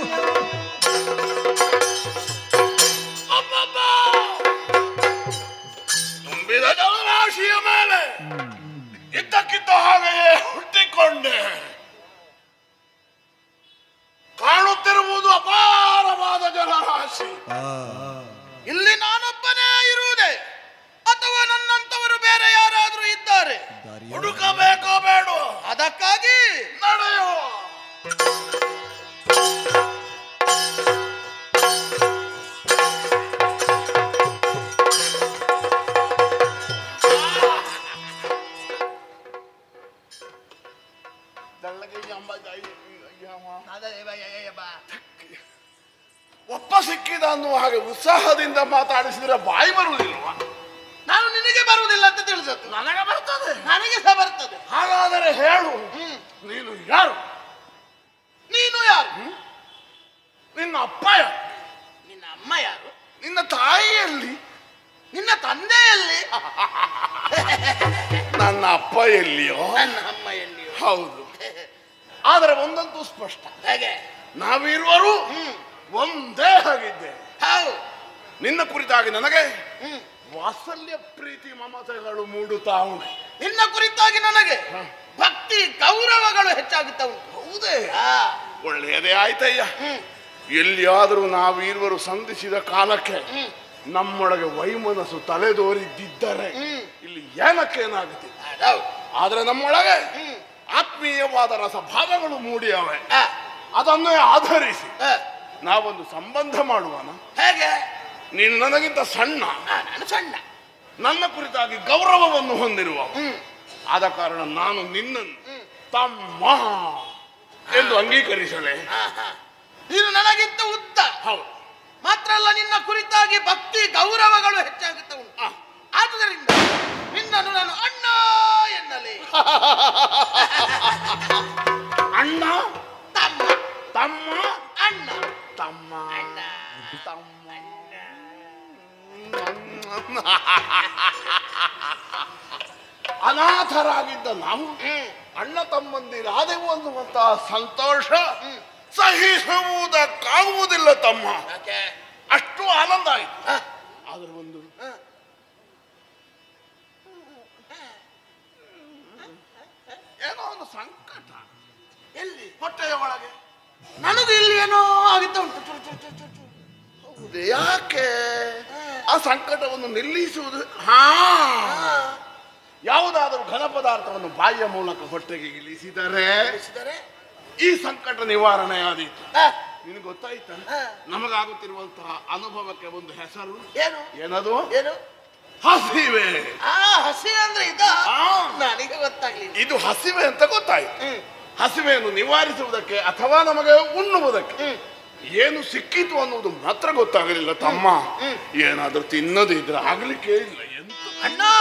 ಅಬ್ಬಬ್ಬ! ತುಂಬಿದ ಜಲರಾಶಿಯ ಮೇಲೆ ಇದ್ದಕ್ಕಿದ್ದ ಹಾಗೆಯೇ ಹುಟ್ಟಿಕೊಂಡೆ ಕಾಣುತ್ತಿರುವುದು ಅಪಾರವಾದ ಜಲರಾಶಿ ಇಲ್ಲಿ ನಾನೊಬ್ಬನೇ ಇರುವುದೇ ಅಥವಾ ನನ್ನಂತವರು ಬೇರೆ ಯಾರಾದ್ರೂ ಇದ್ದಾರೆ ಹುಡುಕಬೇಕೋ ಬೇಡ ಅದಕ್ಕಾಗಿ ನಡೆಯುವ ಒಪ್ಪ ಸಿಕ್ಕಿದ ಅನ್ನುವ ಹಾಗೆ ಉತ್ಸಾಹದಿಂದ ಮಾತಾಡಿಸಿದ್ರೆ ಬಾಯಿ ಬರುವುದಿಲ್ವಾ ನಾನು ನಿನಗೆ ಬರುವುದಿಲ್ಲ ಅಂತ ತಿಳಿಸತ್ತು ನನಗೆ ಬರ್ತದೆ ನನಗೆ ಸಹ ಬರ್ತದೆ ಹಾಗಾದರೆ ಹೇಳು ನೀನು ಯಾರು ನೀನು ಯಾರು ನಿನ್ನ ಅಪ್ಪ ಯಾರು ನಿನ್ನ ಅಮ್ಮ ಯಾರು ನಿನ್ನ ತಾಯಿಯಲ್ಲಿ ನಿನ್ನ ತಂದೆಯಲ್ಲಿ ನನ್ನ ಅಪ್ಪ ಎಲ್ಲಿಯೋ ನನ್ನ ಅಮ್ಮ ಎಲ್ಲಿಯೋ ಹೌದು ಆದರೆ ಒಂದಂತೂ ಸ್ಪಷ್ಟ ಹೇಗೆ ನಾವಿರುವರು ಒಂದೇ ಆಗಿದ್ದೇವೆ ಹೌದು ನಿನ್ನ ಕುರಿತಾಗಿ ನನಗೆ ಹ್ಮ್. ವಾತ್ಸಲ್ಯ ಪ್ರೀತಿ ಮಮತೆಗಳು ಮೂಡುತ್ತಾ ಉಂಟು ನಿನ್ನ ಕುರಿತಾಗಿ ನನಗೆ ಭಕ್ತಿ ಗೌರವಗಳು ಹೆಚ್ಚಾಗುತ್ತಾ ಉಂಟು ಹೌದೇ ಆ, ಒಳ್ಳೆಯದೇ ಆಯ್ತಯ್ಯ ಹ್ಮ್. ಎಲ್ಲಿಯಾದರೂ ನಾವಿರುವರು ಸಂಧಿಸಿದ ಕಾಲಕ್ಕೆ ನಮ್ಮೊಳಗೆ ವೈಮನಸ್ಸು ತಲೆದೋರಿದ್ದಿದ್ದರೆ ಹ್ಮ್. ಇಲ್ಲಿ ಏನಕ್ಕೇನಾಗುತ್ತಿದೆ ಹೌದು. ಆದ್ರೆ ನಮ್ಮೊಳಗೆ ಹ್ಮ್. ಆತ್ಮೀಯವಾದ ರಸಭಾವಗಳು ಮೂಡಿಯವೆ ಆ, ಅದನ್ನೇ ಆಧರಿಸಿ ಆ, ನಾವೊಂದು ಸಂಬಂಧ ಮಾಡುವನ ಹೇಗೆ ನೀನು ನನಗಿಂತ ಸಣ್ಣ ಆ, ನಾನು ಸಣ್ಣ ನನ್ನ ಕುರಿತಾಗಿ ಗೌರವವನ್ನು ಹೊಂದಿರುವ ಹ್ಮ್. ಆದ ಕಾರಣ ನಾನು ನಿನ್ನನ್ನು ತಮ್ಮ ಎಂದು ಅಂಗೀಕರಿಸಲೇ ಆ, ಆ. ನೀನು ನನಗಿಂತ ಉದ್ದ ಹೌದು ಮಾತ್ರ ಅಲ್ಲ ನಿನ್ನ ಕುರಿತಾಗಿ ಭಕ್ತಿ ಗೌರವಗಳು ಹೆಚ್ಚಾಗುತ್ತಾ ಉಂಟು ಆದುದರಿಂದ ನಿನ್ನನ್ನು ನಾನು ಅಣ್ಣ ಎನ್ನಲೇ ಅಣ್ಣ ತಮ್ಮ ತಮ್ಮ ಅಣ್ಣ ತಮ್ಮ ಅಣ್ಣ ತಮ್ಮ ಅನಾಥರಾಗಿದ್ದ ನಾವು ಅಣ್ಣ ತಮ್ಮಂದಿರಾದೆವು ಅನ್ನುವಂತಹ ಸಂತೋಷ ಸಹಿಸುವುದಕ್ಕಾಗುವುದಿಲ್ಲ ತಮ್ಮ ಯಾಕೆ ಅಷ್ಟು ಆನಂದ ಆಯ್ತು ಆದ್ರೆ ಒಂದು ಏನೋ ಒಂದು ಸಂಕಟ ಎಲ್ಲಿ ಹೊಟ್ಟೆಯ ಒಳಗೆ ನನಗೂ ಇಲ್ಲಿ ಏನೋ ಆಗುತ್ತಾ ಉಂಟು ಚು, ಚು, ಚು, ಚು, ಚು. ಹೌದು, ಯಾಕೆ ಆ ಸಂಕಟವನ್ನು ನಿಲ್ಲಿಸುವುದು ಹಾ ಯಾವುದಾದರೂ ಘನ ಪದಾರ್ಥವನ್ನು ಬಾಯಿಯ ಮೂಲಕ ಹೊಟ್ಟೆಗೆ ಇಳಿಸಿದರೆ ತಿಳಿಸಿದರೆ ಈ ಸಂಕಟ ನಿವಾರಣೆ ಆದೀತು ಆ, ನಿನಗೆ ಗೊತ್ತಾಯ್ತ ಹಾ. ನಮಗಾಗುತ್ತಿರುವಂತಹ ಅನುಭವಕ್ಕೆ ಒಂದು ಹೆಸರು ಏನು ಏನದು ಏನು ಹಸಿವೆ ಆ ಹಸಿ ಅಂದ್ರೆ ಇದ ಆ. ನನಗೆ ಗೊತ್ತಾಗ್ಲಿಲ್ಲ ಇದು ಹಸಿವೆ ಅಂತ ಗೊತ್ತಾಯ್ತು ಹ್ಮ್. ಹಸಿವೆಯನ್ನು ನಿವಾರಿಸುವುದಕ್ಕೆ ಅಥವಾ ನಮಗೆ ಉಣ್ಣುವುದಕ್ಕೆ ಏನು ಸಿಕ್ಕಿತು ಅನ್ನುವುದು ಮಾತ್ರ ಗೊತ್ತಾಗಲಿಲ್ಲ ತಮ್ಮ ಏನಾದ್ರೂ ತಿನ್ನದಿದ್ರೆ ಆಗ್ಲಿಕ್ಕೆ ಇಲ್ಲ ಎಂತ ಅಣ್ಣ